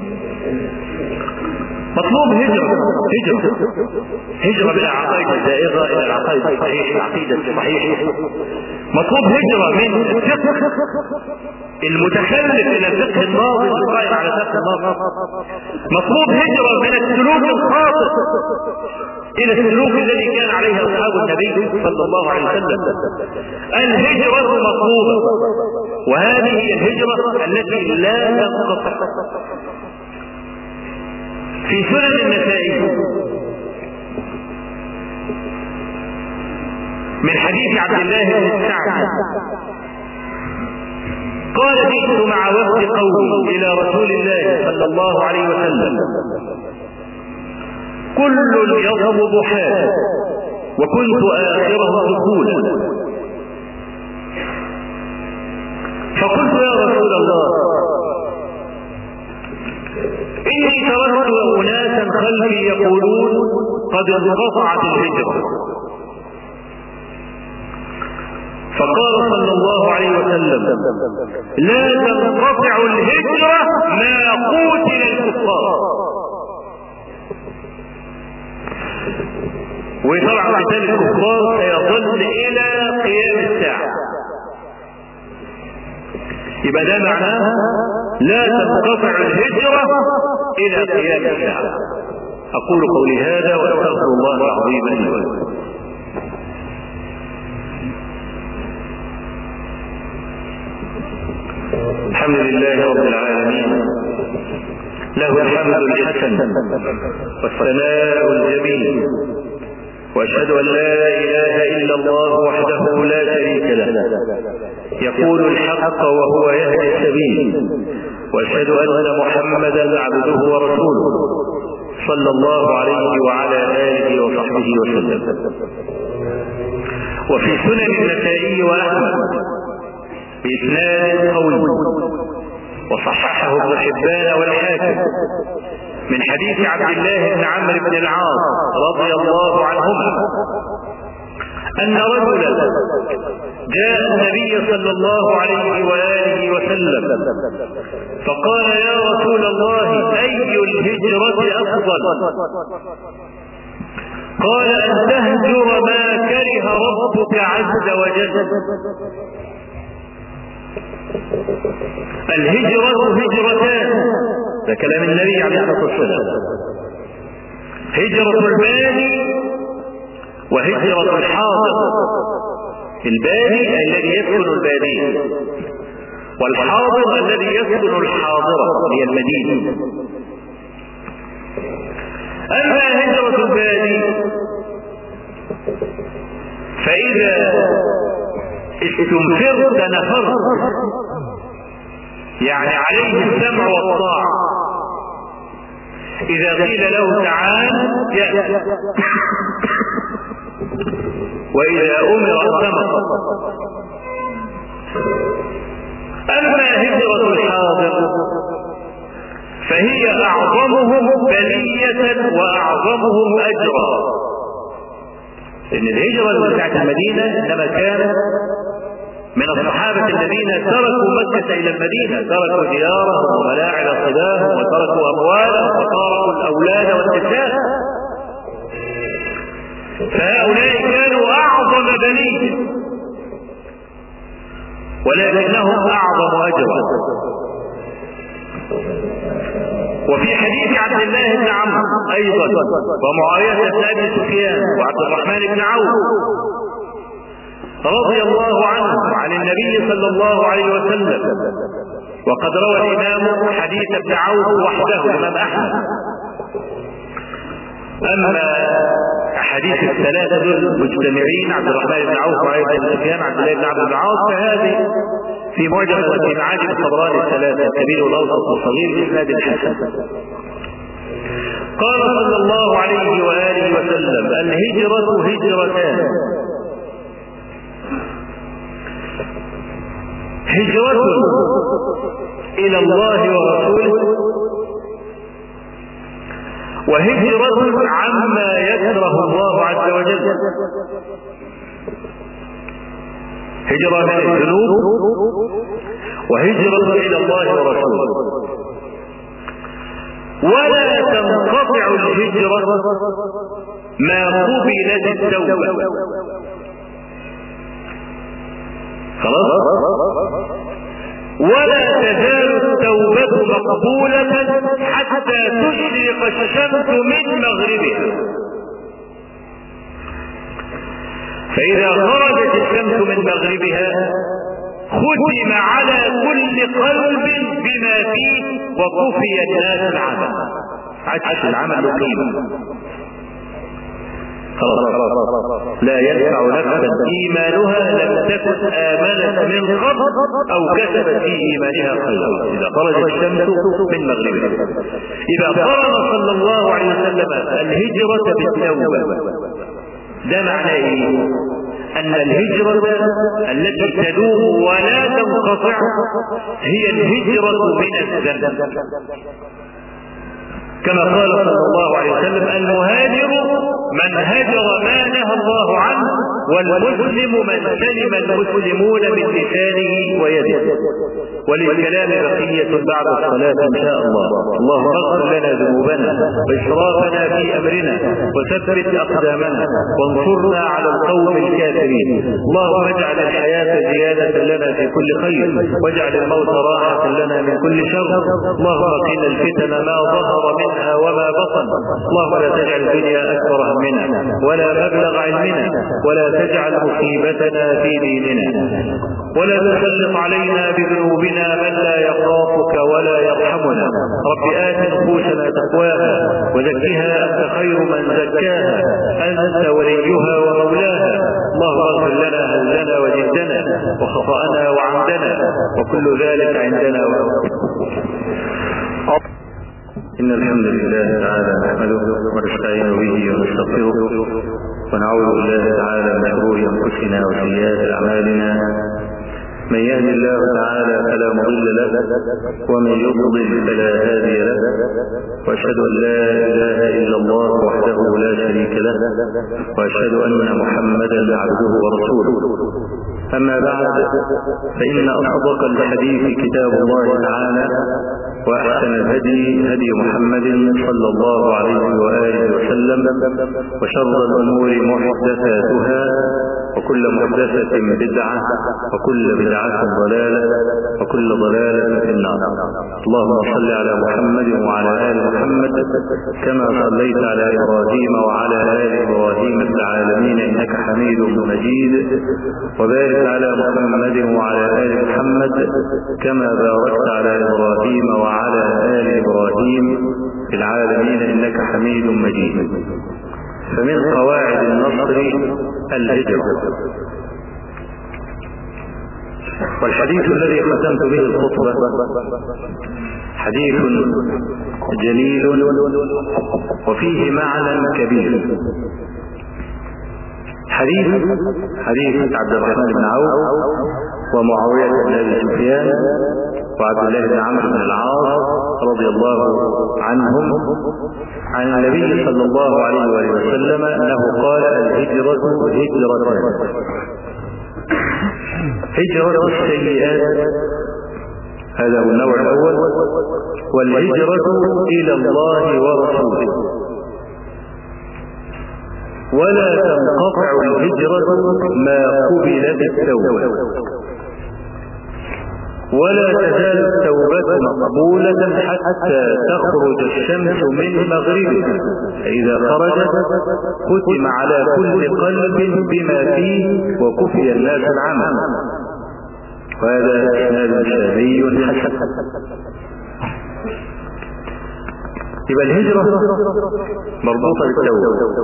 B: مطلوب هجرة هجرة هجرة من العقائد الزائغة إلى العقائد الصحيحة العقيدة الصحيحة مطلوب هجرة من الفقه المتخلف إلى الفقه الماضي القائم على فقه الماضي مطلوب هجرة من السلوك الخاطئ إلى السلوك الذي كان عليه أصحاب النبي صلى الله عليه وسلم الهجرة مطلوبة وهذه هي الهجرة التي لا تنقطع في سنن النسائي من حديث عبد الله بن سعد قال جئت مع وفد قومي الى رسول الله صلى الله عليه وسلم كل يضرب ضحاه وكنت اخره دخولا فقلت يا رسول الله إني تركت أناسا خلفي يقولون قد انقطعت الهجرة فقال صلى الله عليه وسلم لا تنقطع الهجرة ما قوتل الكفار وطبعا قتال الكفار سيظل إلى قيام الساعة يبقى ده معناه لا تنقطع الهجرة إلى قيام الساعة أقول قولي هذا وأستغفر الله العظيم لي ولكم الحمد لله رب العالمين له الحمد الحسن والثناء الجميل واشهد ان لا اله الا الله وحده لا شريك له يقول الحق وهو يهدي السبيل واشهد ان محمدا عبده ورسوله صلى الله عليه وعلى اله وصحبه وسلم وفي سنن النسائي واحمد باسناد قوي وصححه ابن حبان والحاكم من حديث عبد الله بن عمرو بن العاص رضي الله عنهما أن رجلا جاء النبي صلى الله عليه وآله وسلم فقال يا رسول الله أي الهجرة أفضل قال أن تهجر ما كره ربك عز وجل الهجرة هجرتان ده كلام النبي عليه الصلاة والسلام هجرة الباني وهجرة الحاضر الباني الذي يسكن البادية والحاضر الذي يسكن الحاضرة هي المدينة أما هجرة البادي فإذا استنفرت نفرت يعني عليه السمع والطاعة إذا قيل له تعال يأتي وإذا أمر سمع أما هجرة الحاضر فهي أعظمهم بلية وأعظمهم أجرا إن الهجرة بتاعت المدينة إنما كان من الصحابة الذين تركوا مكة إلى المدينة تركوا ديارهم وملاعب صداهم وتركوا أموالهم وتركوا الأولاد والنساء فهؤلاء كانوا أعظم بنيه ولكنهم أعظم أجرا وفي حديث عبد الله بن عمرو أيضا ومعاوية بن أبي سفيان وعبد الرحمن بن عوف رضي الله عنه عن النبي صلى الله عليه وسلم وقد روى الإمام حديث ابن عوف وحده الإمام أحمد أما أحاديث الثلاثة دول مجتمعين عبد الرحمن بن عوف وعبد بن سفيان عبد الله بن عبد بن عوف فهذه في معجم في معاجم الطبراني الثلاثة الكبير والأوسط والصغير بإسناد الحسن قال صلى الله عليه وآله وسلم الهجرة هجرتان هجرة إلى الله ورسوله وهجرة عما يكره الله عز وجل هجرة من الذنوب وهجرة إلى الله ورسوله ولا تنقطع الهجرة ما قبلت التوبة خلاص ولا تزال التوبة مقبولة حتى تشرق الشمس من مغربها فإذا خرجت الشمس من مغربها ختم على كل قلب بما فيه وكفي الناس العمل عكس العمل قيمة خلاص لا ينفع نفسا ايمانها لم تكن امنت من قبل او كسبت في ايمانها خيرا اذا خرجت الشمس من مغربها اذا قرن صلى الله عليه وسلم الهجره بالتوبه ده معناه ايه ان الهجرة التي تدوم ولا تنقطع هي الهجرة من الذنب كما قال صلى الله عليه وسلم المهاجر من هجر ما نهى الله عنه والمسلم من سلم المسلمون من لسانه ويده وللكلام بقية بعد الصلاة إن شاء الله اللهم اغفر لنا ذنوبنا وإسرافنا في أمرنا وثبت أقدامنا وانصرنا على القوم الكافرين اللهم اجعل الحياة زيادة لنا في كل خير واجعل الموت راحة لنا من كل شر اللهم قنا الفتن ما ظهر منها وما بطن اللهم لا تجعل الدنيا أكبر همنا ولا مبلغ علمنا ولا تجعل مصيبتنا في ديننا ولا تسلط علينا بذنوبنا من لا يخافك ولا يرحمنا رب آت نفوسنا تقواها وزكها أنت خير من زكاها أنت وليها ومولاها اللهم اغفر لنا هزنا وجدنا وخطأنا وعمدنا وكل ذلك عندنا إن الحمد لله تعالى نحمده ونستعين به ونستغفره ونعوذ بالله تعالى من شرور أنفسنا وسيئات أعمالنا من يهد الله تعالى فلا مضل له ومن يضلل فلا هادي له واشهد ان لا اله الا الله وحده لا شريك له واشهد ان محمدا عبده ورسوله اما بعد فان اصدق الحديث كتاب الله تعالى واحسن الهدي هدي محمد صلى الله عليه واله وسلم وشر الامور محدثاتها وكل محدثة بدعة وكل بدعة ضلالة وكل ضلالة في النار اللهم صل على محمد وعلى آل محمد كما صليت على إبراهيم وعلى آل إبراهيم في العالمين إنك حميد مجيد وبارك على محمد وعلى آل محمد كما باركت على إبراهيم وعلى آل إبراهيم في العالمين إنك حميد مجيد فمن قواعد النصر الهجرة والحديث الذي ختمت به الخطبة حديث جليل وفيه معنى كبير حديث حديث عبد الرحمن بن عوف ومعاوية بن ابي سفيان وعبد الله بن عمرو بن العاص رضي الله عنهم عن النبي صلى الله عليه وآله وسلم انه قال الهجرة هجرتان هجرة السيئات هذا هو النوع الأول والهجرة إلى الله ورسوله ولا تنقطع الهجرة ما قبلت التوبة ولا تزال التوبة مقبولة حتى تخرج الشمس من مغربها فإذا خرجت ختم على كل قلب بما فيه وكفي الناس العمل وهذا إسناد شامي حسن يبقى الهجرة مربوطة بالتوبة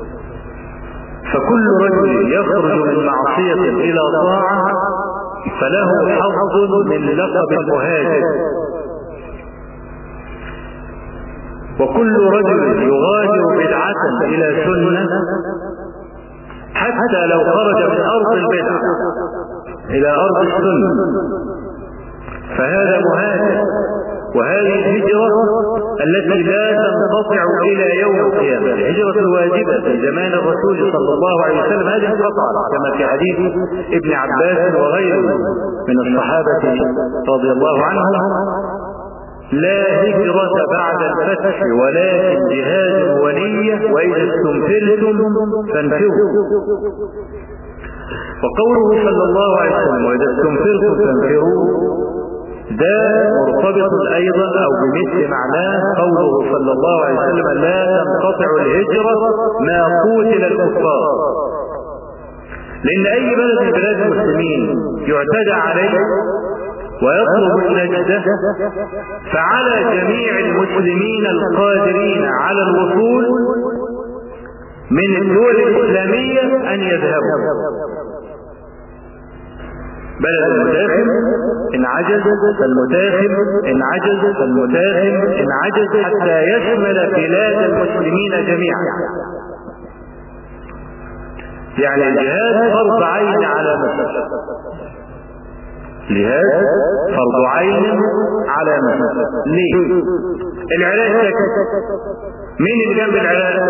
B: فكل رجل يخرج من معصية إلى طاعة فله حظ من لقب المهاجر وكل رجل يغادر بدعة إلى سنة حتى لو خرج من أرض البدعة إلى أرض السنة فهذا مهاجر وهذه الهجرة التي لا تنقطع إلى يوم القيامة الهجرة الواجبة في زمان الرسول صلى الله عليه وسلم هذه انقطعت كما في حديث ابن عباس وغيره من الصحابة رضي الله عنهم لا هجرة بعد الفتح ولكن جهاد ونية وإذا استنفرتم فانفروا وقوله صلى الله عليه وسلم وإذا استنفرتم فانفروا ده مرتبط ايضا او بمثل معناه قوله صلى الله عليه وسلم لا تنقطع الهجرة ما قتل الكفار لان اي بلد من بلاد المسلمين يعتدى عليه ويطلب النجدة فعلى جميع المسلمين القادرين على الوصول من الدول الإسلامية أن يذهبوا بلد المتاخم إن عجز فالمتاخم إن عجز فالمتاخم إن عجز حتى يشمل بلاد المسلمين جميعا يعني الجهاد فرض عين على مصر جهاد فرض عين على مصر ليه العراق سكت مين اللي جنب العراق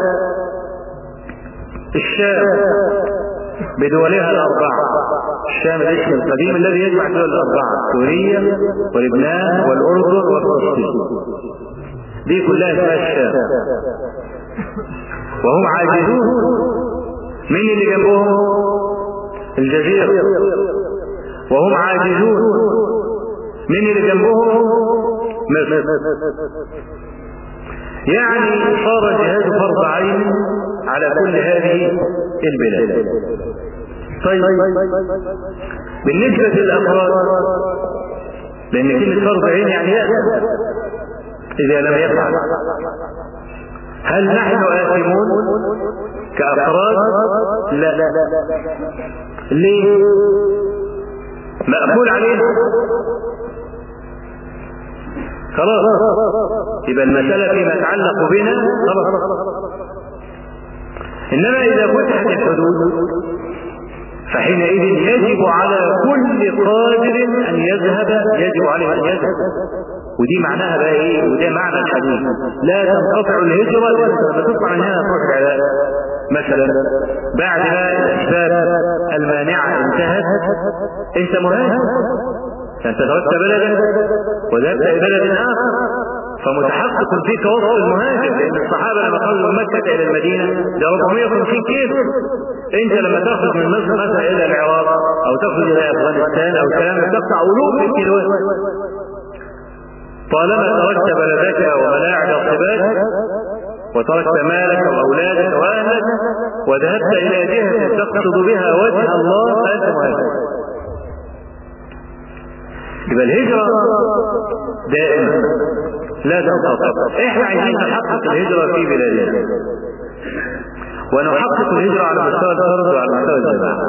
B: الشام بدولها الأربعة الشام الاسم القديم الذي يجمع الدول الأربعة سوريا ولبنان والأردن وفلسطين دي كلها اسمها الشام وهم عاجزون مين اللي جنبهم الجزيرة وهم عاجزون مين اللي جنبهم مصر يعني صار الجهاد فرض عين على كل هذه البلاد طيب بالنسبة للأفراد لأن كلمة فرض عين يعني يأثم إذا لم يفعل هل نحن آثمون كأفراد لا ليه مقبول علينا خلاص يبقى المسألة فيما يتعلق بنا خلاص إنما إذا فتحت الحدود فحينئذ يجب على كل قادر أن يذهب يجب عليه أن يذهب ودي معناها بقى ايه وده معنى الحديث لا تنقطع الهجرة لما تطلع من هنا تروح العراق مثلا بعد ما الاسباب المانعة انتهت انت مهاجر انت تركت بلدا وذهبت الى بلد اخر فمتحقق فيك وصف المهاجر لان الصحابه لما خرجوا من مكه الى المدينه ده 450 كيلو انت لما تخرج من مصر مثلا الى العراق او تخرج الى افغانستان او الكلام ده تقطع الوف الكيلوات طالما تركت بلدك وملاعب الصبات وتركت مالك واولادك واهلك وذهبت الى جهه تقصد بها وجه الله فانت مهاجر يبقى الهجره دائما لا تنقطع احنا عايزين نحقق الهجره في بلادنا ونحقق الهجره على مستوى الفرد وعلى مستوى الجماعه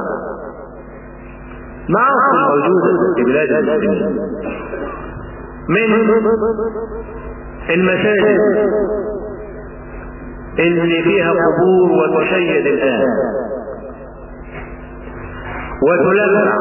B: معاصي موجوده في بلاد المسلمين من المساجد اللي فيها قبور وتشيد الآن وتلمع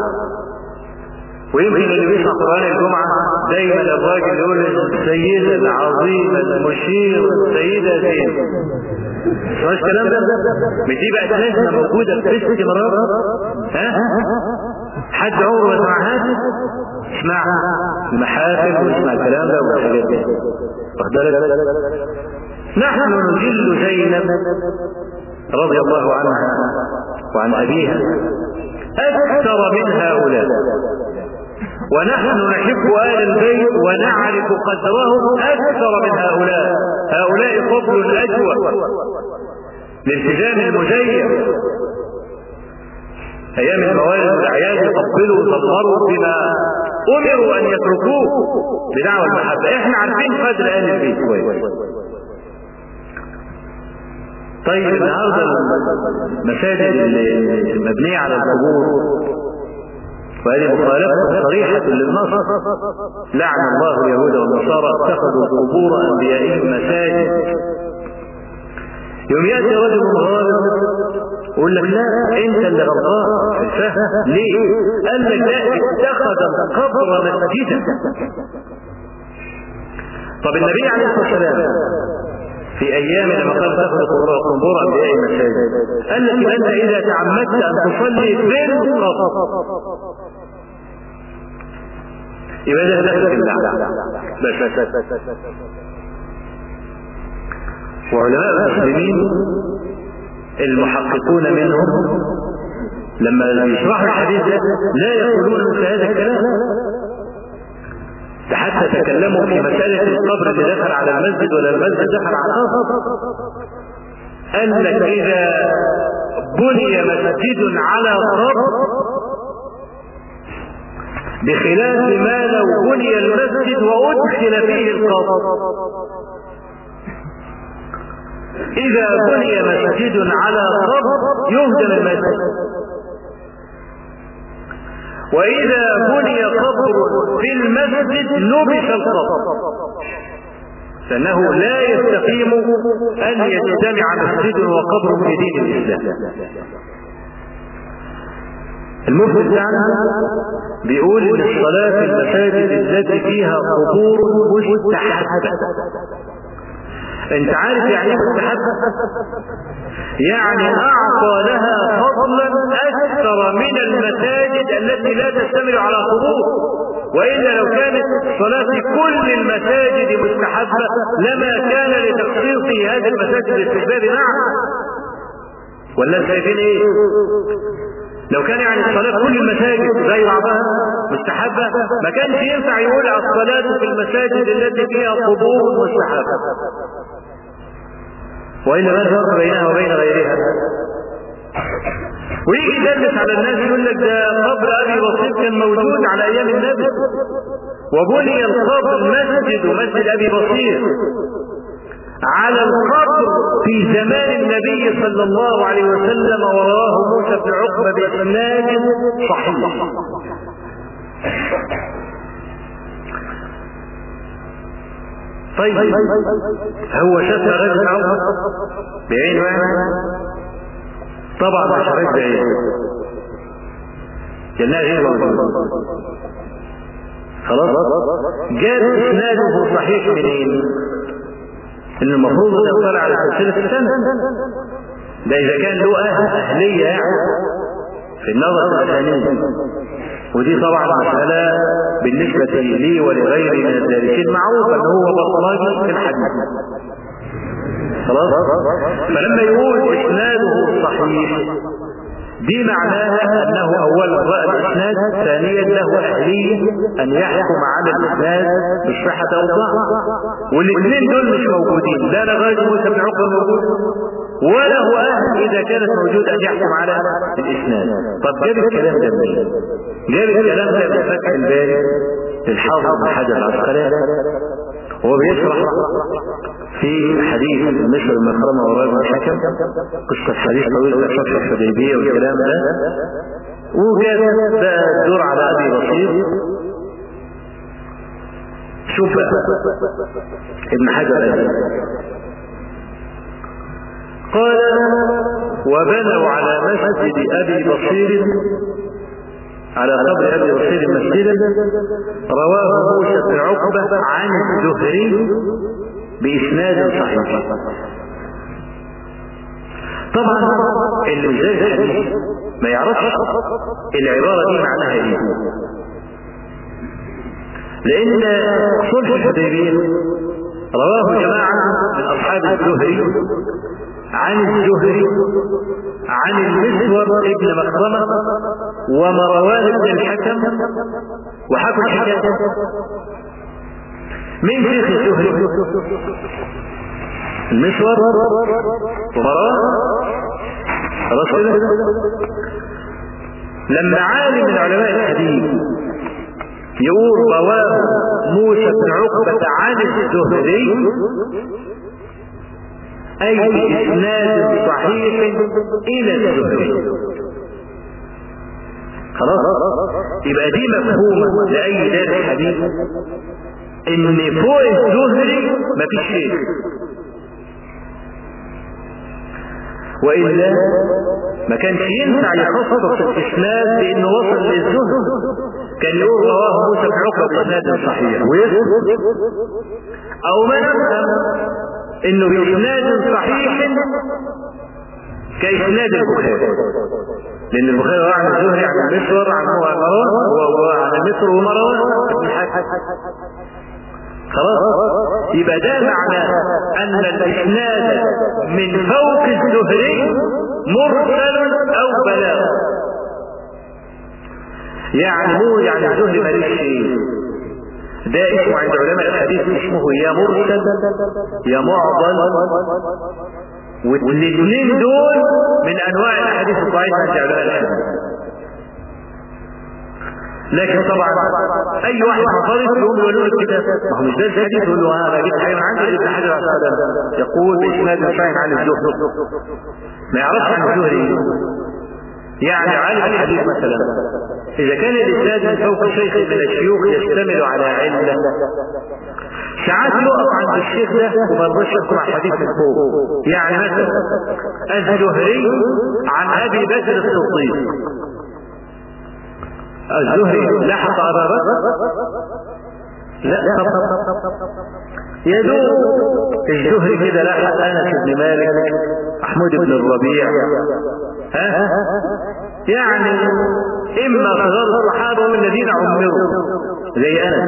B: ويمكن اللي بيسمع قرآن الجمعة دايما الراجل يقول السيدة العظيمة المشيرة السيدة زينب مش الكلام ده مش دي بقت لازمة موجودة في استمرار ها حد عمره ما سمعهاش اسمع المحافل واسمع الكلام ده والحاجات دي واخد بالك نحن نجل زينب رضي الله عنها وعن أبيها أكثر من هؤلاء ونحن نحب آل البيت ونعرف قدرهم أكثر من هؤلاء هؤلاء فضل أجود لالتزام المزين أيام الموالد والأعياد يقبلوا ويصبروا بما أمروا أن يتركوه بدعوى المحبة إحنا عارفين قدر آل البيت كويس طيب النهارده المساجد المبنيه على القبور وهذه مخالفه صريحه للنص لعن الله اليهود والنصارى اتخذوا قبور انبيائهم مساجد يوم ياتي رجل غالب يقول لك لا انت اللي غلطان ليه؟ قال لك لا اتخذ القبر مسجدا طب النبي عليه الصلاه والسلام في ايام لما قال تخلق قنبورا باي مساجد قال لك انت اذا تعمدت ان تصلي بالقبر يبقى ده دخل في اللعنه بس وعلماء المسلمين المحققون منهم لما يشرحوا الحديث ده لا يقولون مثل هذا الكلام ده حتى تكلموا في مسألة القبر اللي دخل على المسجد ولا المسجد دخل على القبر قال لك إذا بني مسجد على قبر بخلاف ما لو بني المسجد وأدخل فيه القبر إذا بني مسجد على قبر يهدم المسجد وإذا بني قبر في المسجد لبس القبر فإنه لا يستقيم أن يجتمع مسجد وقبر في دين الإسلام المفتي بتاعنا بيقول ان الصلاة في المساجد التي فيها قبور مستحبة انت عارف يعني ايه مستحبة يعني اعطى لها فضلا اكثر من المساجد التي لا تشتمل على قبور والا لو كانت الصلاة في كل المساجد مستحبة لما كان لتخصيص هذه المساجد الاستحباب معها ولا شايفين ايه لو كان يعني الصلاة كل المساجد زي بعضها مستحبة ما كانش ينفع يقول الصلاة في المساجد التي فيها قبور مستحبة وإلا ما الفرق بينها وبين غيرها ويجي يدلس على الناس يقول لك ده قبر ابي بسيط كان موجود على ايام النبي وبني القبر مسجد مسجد ابي بصير على القبر في زمان النبي صلى الله عليه وسلم ورواه موسى بن عقبه باسناد صحيح طيب هو شاف رجل عوض بعينه يعني طبعا ما شافش بعينه كانها غير موجود خلاص جاب اسناده صحيح منين ان المفروض ان يطلع على سلسله السنه ده اذا كان له اهل اهليه يعني في النظر الثاني ودي طبعا مسألة بالنسبة لي ولغيري من الدارسين معروف ان هو بصمجي في الحديث خلاص فلما يقول اسناده صحيح دي معناها انه اولا راى الاسناد ثانيا له اهليه ان يحكم على الاسناد بالصحه او الضعف والاثنين دول مش موجودين لا لغايه موسى بن عقبه موجود ولا هو اهل اذا كانت موجود ان يحكم على الاسناد طب جاب الكلام ده منين؟ جاب الكلام ده من فتح الباري للحافظ بن حجر العسقلاني هو بيشرح في حديث مصر المكرمة وراء الحكم قصة حديث طويل في شرح الحديبية والكلام ده وجاب بقى الدور على أبي بصير شوف بقى ابن حجر قال قال وبنوا على مسجد أبي بصير على قبر ابي بصير مسجدا رواه موسى بن عقبه عن الزهري باسناد صحيح طبعا اللي مش زي الحديث ما يعرفش العباره دي معناها ايه لان صلح الحديبيه رواه جماعه من اصحاب الزهري عن الزهري عن المسور ابن مخرمة ومروان بن الحكم وحكوا الحكم من شيخ الزهري المسور ومروان رسول لما عالم من علماء الحديث يقول رواه موسى بن عقبة عن الزهري أي بإسناد صحيح إلى الزهري خلاص يبقى دي مفهومة لأي دارس حديث إن فوق الزهري مفيش شيء وإلا ما كانش ينفع يخصص الإسناد بأنه وصل للزهد كان يقول رواه موسى بن عقبة بإسناد صحيح ويسكت أو ما نفهم انه باسناد صحيح كاسناد البخاري لان البخاري روى عن الزهري عن المسور عن مروان وعن المسر ومروان بن حاتم خلاص يبقى ده معنى ان الاسناد من فوق الزهري مرسل او بلاغ يعني مو يعني الزهري ماليش شيء ده اسمه عند علماء الحديث اسمه يا مرسل يا معضل والاثنين دول من انواع الاحاديث الضعيفه عند علماء الحديث لكن طبعا اي واحد منفرد يقوم يقول له الكتاب ما هو مش ده الحديث يقول له انا جبت حاجه من عندي ابن حجر العسقلاني يقول باسناد صحيح عن الزهري ما يعرفش عن الزهري يعني عالم الحديث مثلا إذا كان الإسناد من فوق شيخ من الشيوخ يشتمل على علة ساعات يقف عند الشيخ ده وما يرضاش يحكم على الحديث من فوق يعني مثلا الزهري عن أبي بكر الصديق الزهري لحق أبا بكر لا يدوب الزهري كده لحق أنس بن مالك محمود بن الربيع ها يعني اما صغار الصحابه هم الذين عمروا زي انا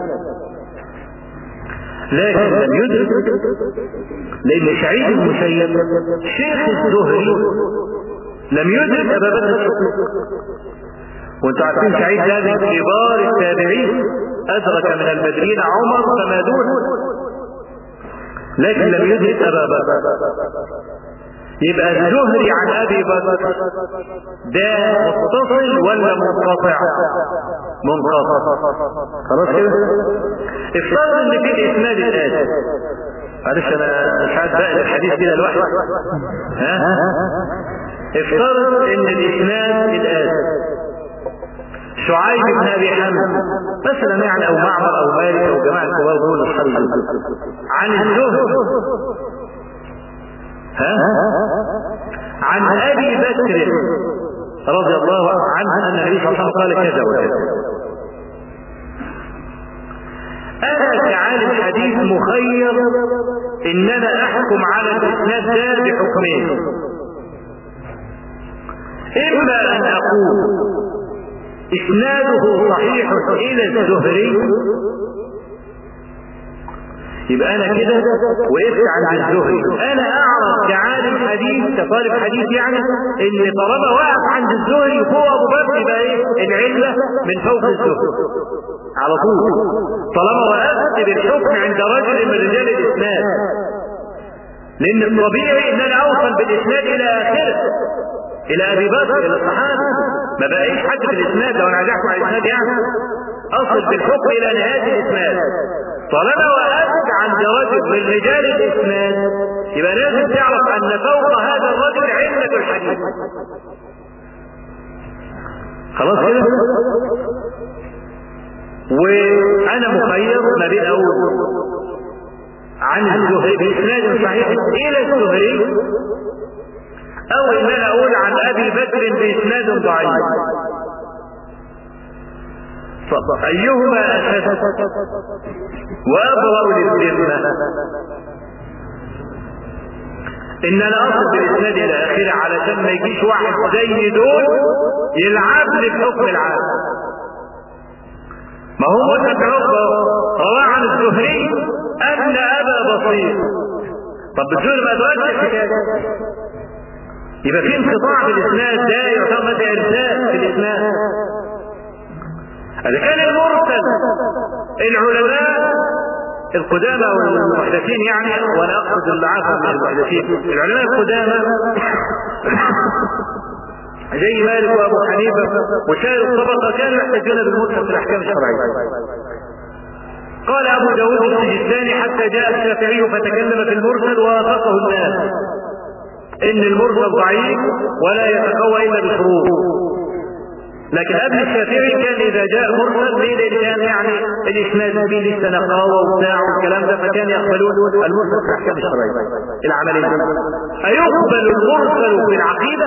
B: لكن لم يدرك لان سعيد المسيب شيخ الزهري لم يدرك ابا بكر الصديق وانتم عارفين سعيد ده من كبار التابعين ادرك من البدرين عمر فما دونه لكن لم يدرك ابا بكر يبقى الزهري عن ابي بكر ده متصل ولا منقطع منقطع خلاص كده افترض ان في الاسناد الاتي معلش انا مش عارف بقى الحديث كده لوحده ها افترض ان الاسناد الاتي شعيب بن ابي حمد مثلا يعني او معمر او مالك او جماعه كبار دول اصحاب عن الزهري ها عن ابي بكر رضي الله عنه ان النبي صلى الله عليه وسلم قال كذا وكذا انا كعالم حديث مخير ان انا احكم على الاسناد ده بحكمين إما أن أقول إسناده صحيح إلى الزهري يبقى أنا كده وقفت عند الزهري أنا أعرف كعالم حديث كطالب حديث يعني إن طالما وقف عند الزهري هو أبو بكر يبقى إيه العلة من فوق الزهري على طول طالما وقفت بالحكم عند رجل من رجال الإسناد لأن الطبيعي إن أنا أوصل بالإسناد إلى آخره إلى أبي بكر إلى الصحابة ما بقيش حد في الإسناد لو أنا عايز أحكم على الإسناد يعني أصل بالحكم إلى نهاية الإسناد طالما وقفت عند رجل من رجال الإسناد يبقى لازم تعرف أن فوق هذا الرجل علة الحديث خلاص كده وأنا مخير ما بين أول عن الزهري بإسناد صحيح إلى الزهري أو إن أنا أقول عن أبي بكر بإسناد ضعيف أيهما أشد وأبرأ للذمة إن أنا أصل بالإسناد إلى آخره علشان ما يجيش واحد زي دول يلعب لي بحكم العام ما هو مسلم بن عقبة رواه عن الزهري أن أبا بصير طب بتقول ما أدركش الحكاية يبقى في انقطاع في الإسناد ده يعتبر مثلا إرسال في الإسناد إذا كان المرسل العلماء القدامى والمحدثين يعني وانا اقصد العافى من المحدثين العلماء القدامى زي مالك وابو حنيفه وسائر الطبقه كانوا يحتجون بالمرسل في الاحكام الشرعيه قال ابو داود السجستاني حتى جاء الشافعي فتكلم في المرسل ووافقه الناس ان المرسل ضعيف ولا يتقوى الا بشروط لكن قبل الشافعي كان اذا جاء مرسل ليه لان كان يعني الاسناد فيه لسه نقاوه وبتاع والكلام ده فكان يقبلون المرسل في الاحكام الشرعيه العمليه ايقبل المرسل في العقيده؟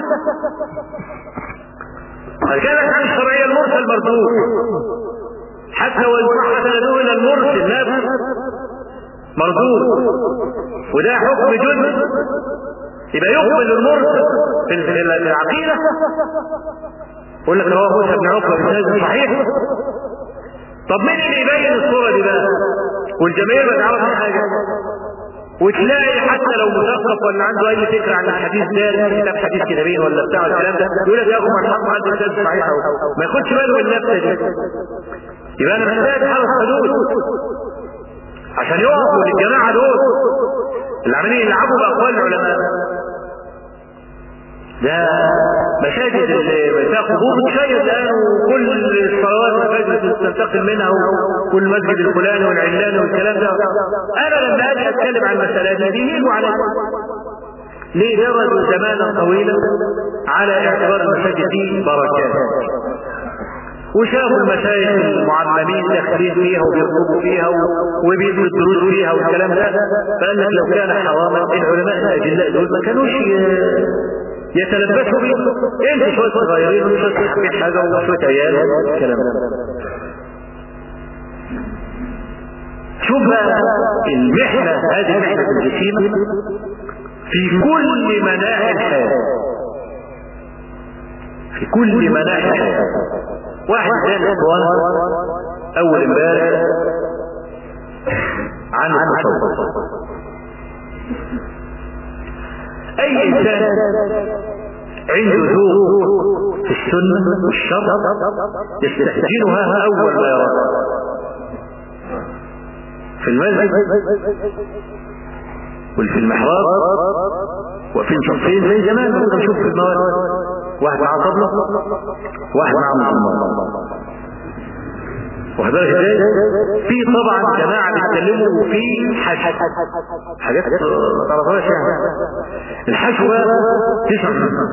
B: كان الاحكام الشرعيه المرسل مردود حتى وان صح سنده الى المرسل نفسه مردود وده حكم جزء يبقى يقبل المرسل في العقيده يقول لك رواه موسى بن عقبه بسند صحيح طب مين اللي يبين الصوره دي بقى والجماهير ما تعرفش حاجه وتلاقي حتى لو مثقف ولا عنده اي فكره عن الحديث ده كتاب حديث كتابين ولا بتاع الكلام ده يقول لك يا اخو ما الحق عنده سند صحيح ما ياخدش باله من النفس دي يبقى انا محتاج حرس حدود عشان يقفوا للجماعه دول اللي عمالين يلعبوا باقوال العلماء ده مساجد اللي فيها قبور بتشيد الان وكل الصلوات الفجر تنتقل منها وكل مسجد الفلاني والعلاني والكلام ده انا لما اجي اتكلم عن المساله دي بيجوا على ليه درجوا زمانا طويلا على اعتبار المساجد دي بركات وشافوا المشايخ المعممين داخلين فيها وبيطلبوا فيها وبيدوا الدروس فيها والكلام ده فقال لك لو كان حراما العلماء الاجلاء دول ما كانوش يتلبسوا بيه انت شويه صغيرين وشويه حاجات حاجه وشويه عيال الكلام ده شوف بقى المحنه هذه محنه الجسيمه في كل مناحي الحياه في كل مناحي الحياه واحد زي الاخوان اول امبارح عن التصوف اي انسان عنده ذوق في السنة والشر يستحسنها أول ما يراها في المسجد وفي المحراب وفي الشرطين زي زمان كنا نشوف في المواد واحد مع طبلة واحد مع مزمار واخد بالك ازاي؟ في طبعا جماعه بيتكلموا في حشو حاجات ما تعرفهاش يعني الحشو بقى تسمع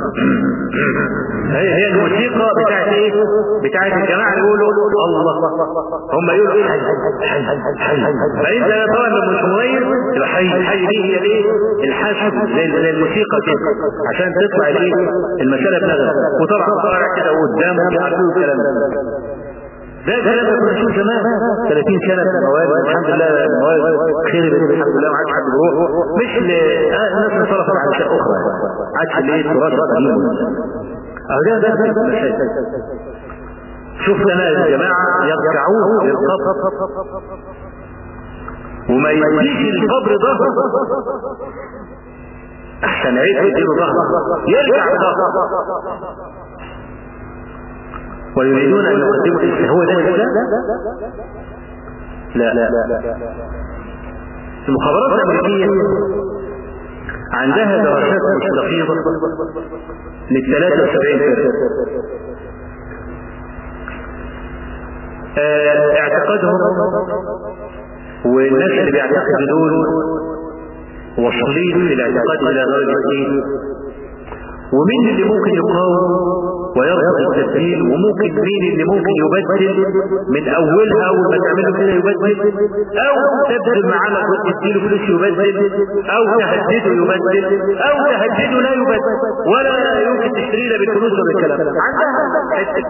B: هي هي الموسيقى بتاعت ايه؟ بتاعت الجماعه اللي يقولوا الله هم يقولوا ايه حي حي فانت طبعا لما مش مميز يبقى حي حي دي هي الايه؟ الحشو زي الموسيقى كده عشان تطلع الايه؟ المساله بنغمه وطبعا طالع كده قدامه بيعرفوا الكلام ده ده كلام كنا نشوف زمان 30 سنه في المواد الحمد لله المواد خير الحمد لله ما عادش حد بيروح مش ل... الناس انصرفت على اشياء اخرى عادش الايه التراث القديم أهو ده ده المشاكل شوف لنا الجماعة يرجعوه للقبر وما يديش القبر ظهر احسن عيد يديله ظهر يرجع ظهر ويريدون ان يقدموا الاسلام هو ده الاسلام لا لا المخابرات الامريكيه عندها دراسات مستفيضه لل 73 فرقه آه اعتقادهم والناس اللي بيعتقدوا دول واصلين في الاعتقاد الى درجه ايه ومين اللي ممكن يقاوم ويرفض التبديل وممكن مين اللي ممكن يبدل من اولها اول ما تعمله كده يبدل او تبذل معاه مجهود تديله فلوس يبدل او تهدده يبدل او تهدده لا يبدل ولا يمكن تشتري له بالفلوس وبالكلام عندها حته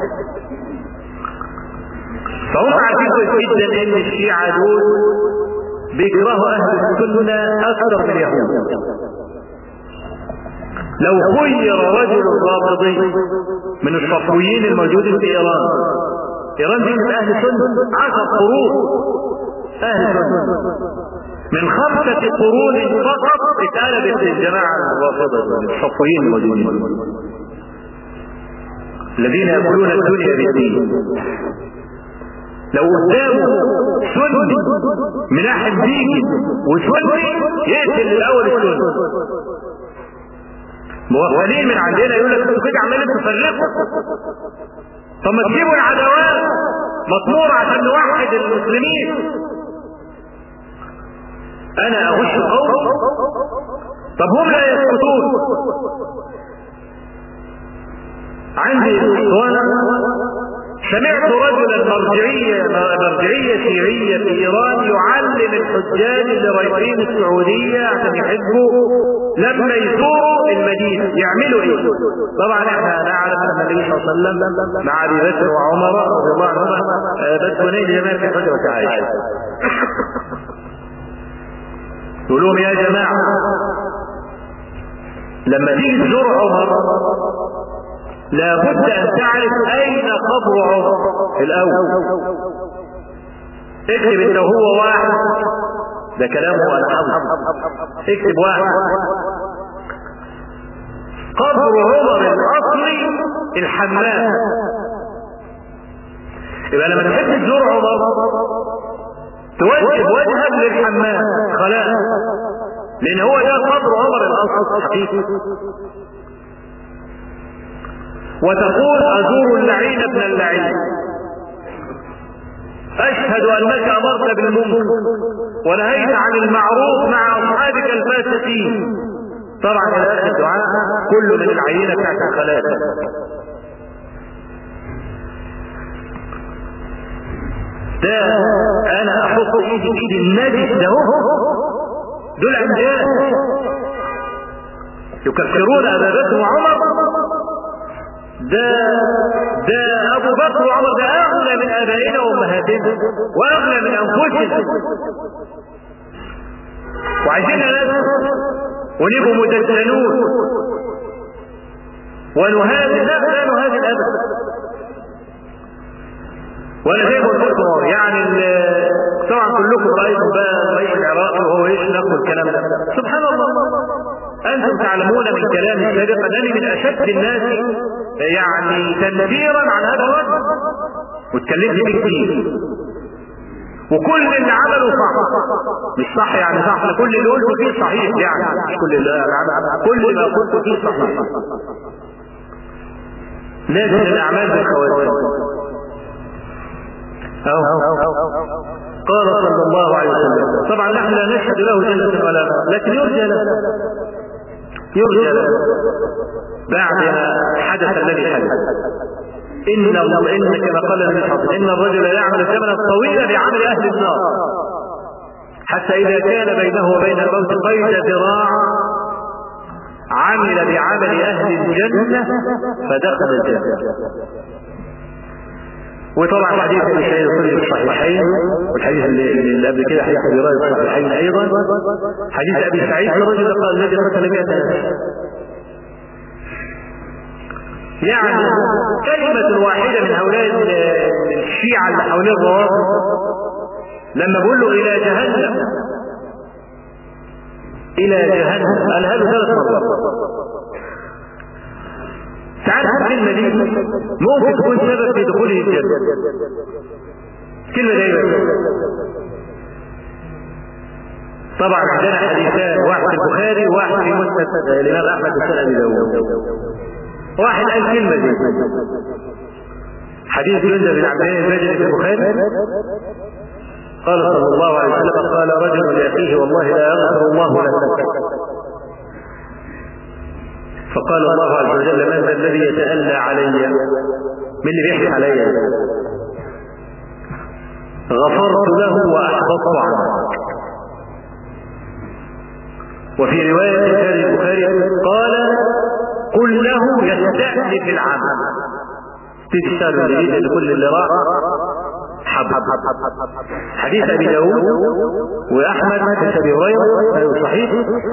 B: فهم عارفين كويس جدا ان الشيعة دول بيكرهوا اهل السنة اكثر من اليهود لو خير رجل رافضي من الصفويين الموجودين في ايران ايران دي من اهل سنة عشر قرون اهل سنة من خمسة قرون فقط اتقلبت الجماعة الرافضة الصفويين الموجودين الذين يأكلون الدنيا بالدين لو قدامه سني من ناحية ديني وسني يقتل الاول السني موكلين من عندنا يقول لك انتوا كده عمالين تفرقوا طب ما تجيبوا العداوات مطمور عشان نوحد المسلمين انا اغش قوم طب هم لا يسكتون عندي اسطوانه سمعت رجلا مرجعية مرجعية شيعية في إيران يعلم الحجاج اللي رايحين السعودية عشان يحجوا لما يزوروا المدينة يعملوا إيه؟ طبعا احنا نعلم أن النبي صلى الله عليه وسلم مع أبي بكر وعمر رضي الله عنهما بس ونيل جماعة في حجرة عائشة يقول لهم يا جماعة لما تيجي تزور عمر لابد ان تعرف اين قبر عمر الاول اكتب انه هو واحد ده كلامه انا حافظ اكتب واحد قبر عمر الاصلي الحمام يبقى لما تحب تزور عمر توجه وجهك للحمام خلاص لان هو ده قبر عمر الاصلي الحقيقي وتقول أزور اللعين ابن اللعين أشهد أنك أمرت بالمنكر ونهيت عن المعروف مع أصحابك الفاسقين طبعا إلى آخر الدعاء كله من العينة بتاعت الخلافة ده أنا أحط إيدي إيدي النجس ده دول أنجاز يكفرون أبا بكر وعمر ده ده ابو بكر وعمر ده اغلى من ابائنا وامهاتنا واغلى من انفسنا وعايزين ناس ونبقوا مدجلون ونهاجم لا لا نهاجم ابدا وانا زي ما قلت لكم يعني طبعا كلكم رايكم بقى الرئيس العراقي وهو يشنق والكلام ده سبحان الله انتم تعلمون من كلام السابق انني من اشد الناس يعني تنفيرا عن هذا الرجل واتكلمت فيه كتير وكل اللي عمله صح مش صح يعني صح كل اللي قلته فيه صحيح يعني مش كل اللي كل ما قلته فيه صحيح لازم الاعمال بالخواتيم أو قال صلى الله عليه وسلم طبعا نحن لا نشهد له جنة ولا نار لكن يرجى له يرجى له بعد ما حدث الذي حدث إن إن كما قال النبي صلى الله عليه وسلم إن الرجل يعمل ثمنا طويلا بعمل أهل النار حتى إذا كان بينه وبين الموت قيد ذراع عمل بعمل أهل الجنة فدخل الجنة وطبعا حديث ابي سعيد الخدري في الصحيحين والحديث اللي قبل كده حديث ابي هريره في الصحيحين ايضا حديث ابي سعيد الرجل قال الذي قتل 100 نفس يعني كلمة واحدة من هؤلاء الشيعة اللي حوالين الروافض لما بقول له إلى جهنم إلى جهنم قال هذا ثلاث مرات تعرف الكلمة دي ممكن تكون سبب في دخوله الجنة كلمة دايما طبعا عندنا حديثان واحد في البخاري وواحد في مسند الامام احمد بن ابي داوود واحد قال كلمه دي حديث جندب بن عبد الله البجلي في البخاري قال صلى الله عليه وسلم قال رجل لاخيه والله لا يغفر الله لك فقال الله عز وجل من ذا الذي يتألى علي من اللي بيحكي علي غفرت له واحبطت عنه وفي رواية في البخاري قال قل له يستأنف العمل تشتغل جديد لكل اللي راح حب حديث ابي داود واحمد حديث ابي هريره صحيح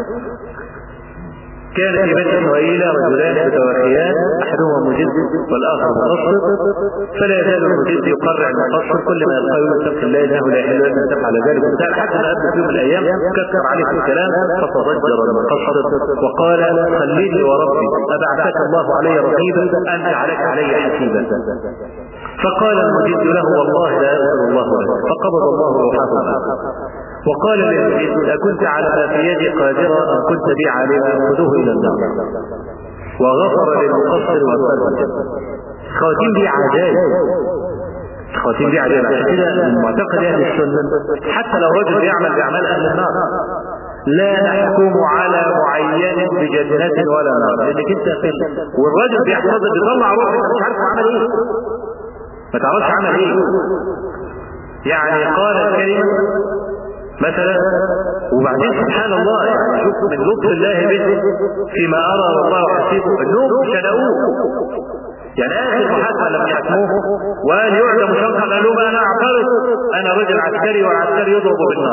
B: كان في بني اسرائيل رجلان متوافيان احدهما مجد والاخر مقصر فلا يزال المجد يقرع المقصر كل ما يلقاه يقول اتق الله انه لا يحل ان تفعل ذلك وبتاع حتى ما ابدا في يوم من الايام كثر عليه في الكلام فتضجر المقصر وقال خليني وربي ابعثك الله علي رقيبا ان جعلك علي حسيبا فقال المجد له والله لا يغفر الله لك فقبض الله روحه وقال للمجد أكنت على ما في يدي قادرا أم كنت بي عالما خذوه إلى النار وغفر للمقصر وأدخله الجنة خواتيم دي عجائب خواتيم دي عجائب عشان كده من معتقد أهل السنة حتى لو رجل بيعمل بأعمال أهل النار لا نحكم على معين بجنة ولا نار لأنك أنت في والراجل بيحتضر بيطلع روحه أنت مش عارف عمل إيه ما تعرفش عمل إيه يعني قال الكلمة مثلا وبعدين سبحان الله يعني شوف من لطف الله به فيما ارى والله حسيبه انهم شنقوه يعني اخر محاكمه لما حكموه وقال يعدم شرطا قال لهم انا اعترض انا رجل عسكري والعسكري يضرب بالنار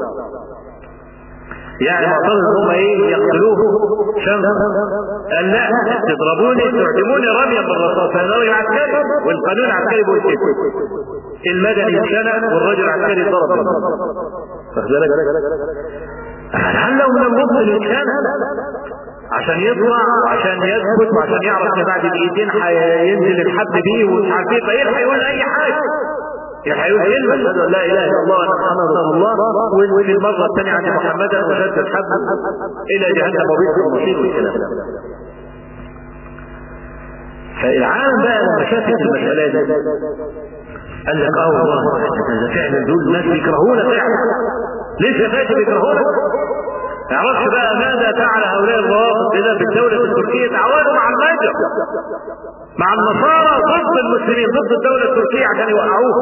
B: يعني معترض هم ايه يقتلوه شمس قال لا تضربوني تعدموني رميا بالرصاص انا راجل عسكري والقانون العسكري بيقول كده المدني اتشنق والرجل العسكري ضرب واخد بالك هل لو من المبطل يتشنق عشان يطلع عشان يثبت وعشان يعرف ان بعد دقيقتين هينزل الحد بيه ومش عارف ايه فايه هيقول اي حاجه هيقول كلمة أشهد أن لا إله إلا الله وأن محمد رسول الله وفي المرة الثانية عند محمدا وشد الحبل إلى جهنم وبئس المصير والكلام فالعالم بقى لما شافت المسألة دي قال لك اه والله ده فعلا دول الناس بيكرهونا فعلا لسه فاتوا بيكرهونا تعرفش بقى ماذا فعل هؤلاء الروافض اذا بالدولة التركية تعاونوا مع المجر مع النصارى ضد المسلمين ضد الدولة التركية عشان يوقعوه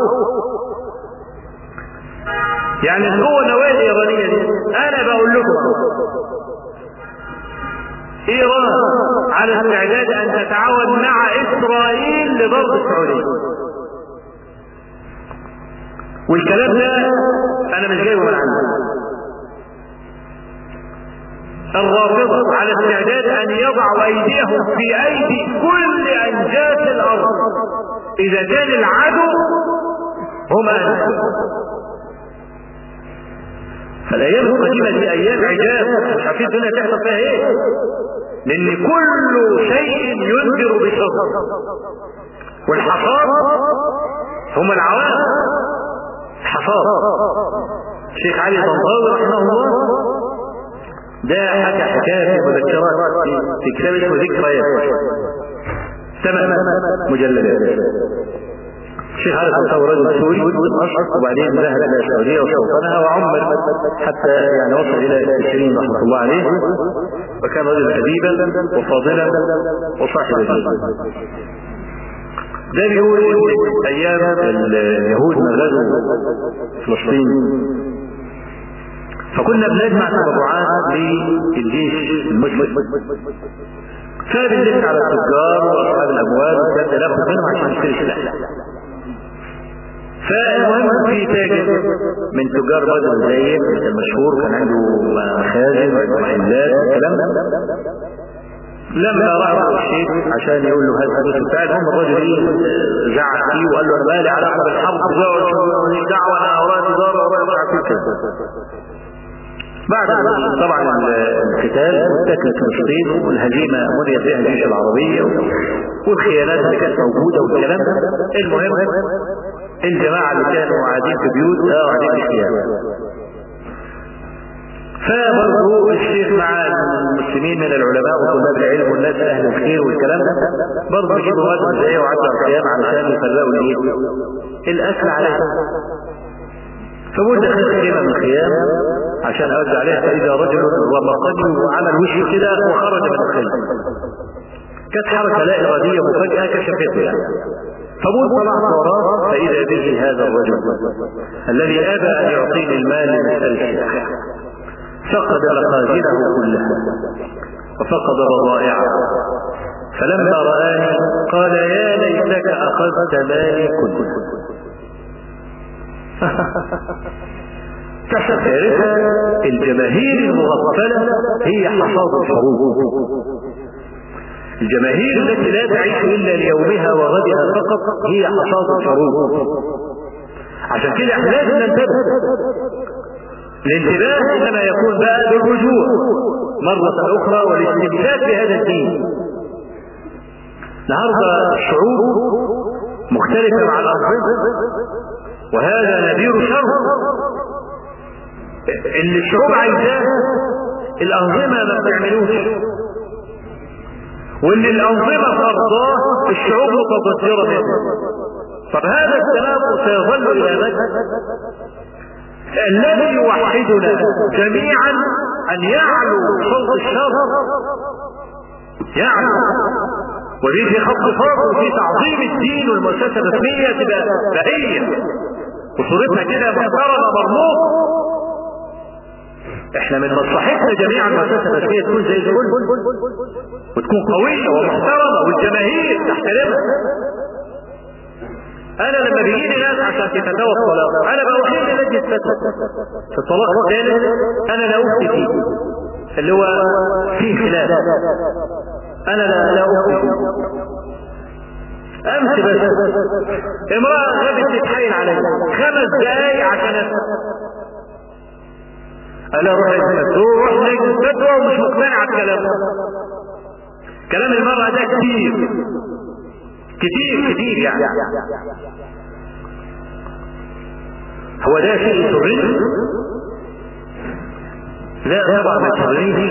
B: يعني القوة النووية الإيرانية دي أنا بقول لكم إيران على استعداد أن تتعاون مع إسرائيل لضرب السعودية والكلام ده أنا مش جايبه من عندي الرافضة على استعداد أن يضعوا أيديهم في أيدي كل أنجاس الأرض إذا كان العدو هم أهل فالأيام القديمة دي أيام عجاز مش عارفين الدنيا تحصل فيها إيه لأن كل شيء ينذر بشر والحصاد هم العوام حصاد الشيخ علي طنطاوي رحمه الله ده حكى حكايه في مذكرات في كتاب اسمه ذكريات ثمان مجلدات الشيخ علي طنطاوي رجل سوري وبعدين ذهب الى السعوديه وسلطنها وعمر حتى يعني وصل الى التسعين رحمه الله عليه وكان رجلا اديبا وفاضلا وصاحب دين ده بيقول ايام اليهود ما غزوا فلسطين فكنا بنجمع تبرعات للجيش المسلم فبنلف على التجار واصحاب الاموال وكان ناخد منهم عشان نشتري سلاح فالمهم في تاجر من تجار بدر زيك المشهور كان عنده مخازن ومحلات والكلام ده لما راح الشيخ عشان يقول له هذا الفلوس بتاعي هم الراجل ايه زعق فيه وقال له انا مالي علاقه بالحرب دعوه انا اوراد اداره وراء مش عارف كده بعد طبعا القتال اتكلت فلسطين والهزيمه منيت بها الجيش العربيه والخيانات اللي كانت موجوده والكلام ده المهم الجماعه اللي كانوا قاعدين في بيوت اه قاعدين في الخيانه فبرضه الشيخ مع المسلمين من العلماء وطلاب العلم والناس اهل الخير والكلام ده برضه يجيبوا مواد زي وعدوا الخيام علشان يفرقوا الايه؟ الاكل عليه فقلت دخلت خيمه من الخيام عشان اوزع عليها فاذا رجل رمقني وعمل وشه كده وخرج من الخيمه كانت حركه لا اراديه مفاجاه كشفته يعني فقلت طلعت وراه فاذا به هذا الرجل الذي ابى ان يعطيني المال لمسال الشيخ فقد مخازنه كلها وفقد بضائعه فلما رآني قال يا ليتك أخذت مالي كله تعرف الجماهير المغفلة هي حصاد الحروب الجماهير التي لا تعيش إلا ليومها وغدها فقط هي حصاد الحروب عشان كده احنا لازم ننتبه الانتباه انما يكون بقى بالرجوع مرة اخرى والاستمساك بهذا الدين النهارده الشعوب مختلفة مع الأنظمة وهذا نذير شر اللي الشعوب عايزاه الأنظمة ما بتعملوش واللي الأنظمة فرضاه الشعوب متضجرة منه طب هذا التناقض سيظل إلى متى؟ الذي يوحدنا جميعا أن يعلو صوت الشر يعلو ودي في خط فاضل وفي تعظيم الدين والمؤسسة الرسمية تبقى بهية وصورتها كده محترمة مرموق احنا من مصلحتنا جميعا المؤسسة الرسمية تكون زي الفل وتكون قوية ومحترمة والجماهير تحترمها انا لما بيجي لي ناس عشان في فتاوى الطلاق انا بوحيد لجنة فتوى في الطلاق الثالث انا لا افتي فيه اللي هو فيه خلاف انا لا لا افتي امس بس امرأة غابت تتحايل علي خمس دقايق عشان اسمع انا روح روح لجنة فتوى ومش مقتنع بكلام كلام المرأة ده كتير كتير كتير يعني هو ده شيء يسرني لا طبعا ما يسرنيش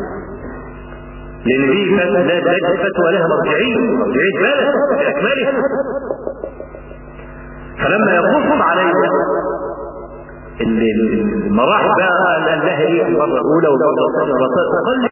B: لان دي فتوى لا لجنة فتوى لها مرجعية مرجعية بلد باكملها فلما يقص علي المراحل بقى قال لها ايه المره الاولى والمره الثانيه والمره الثالثه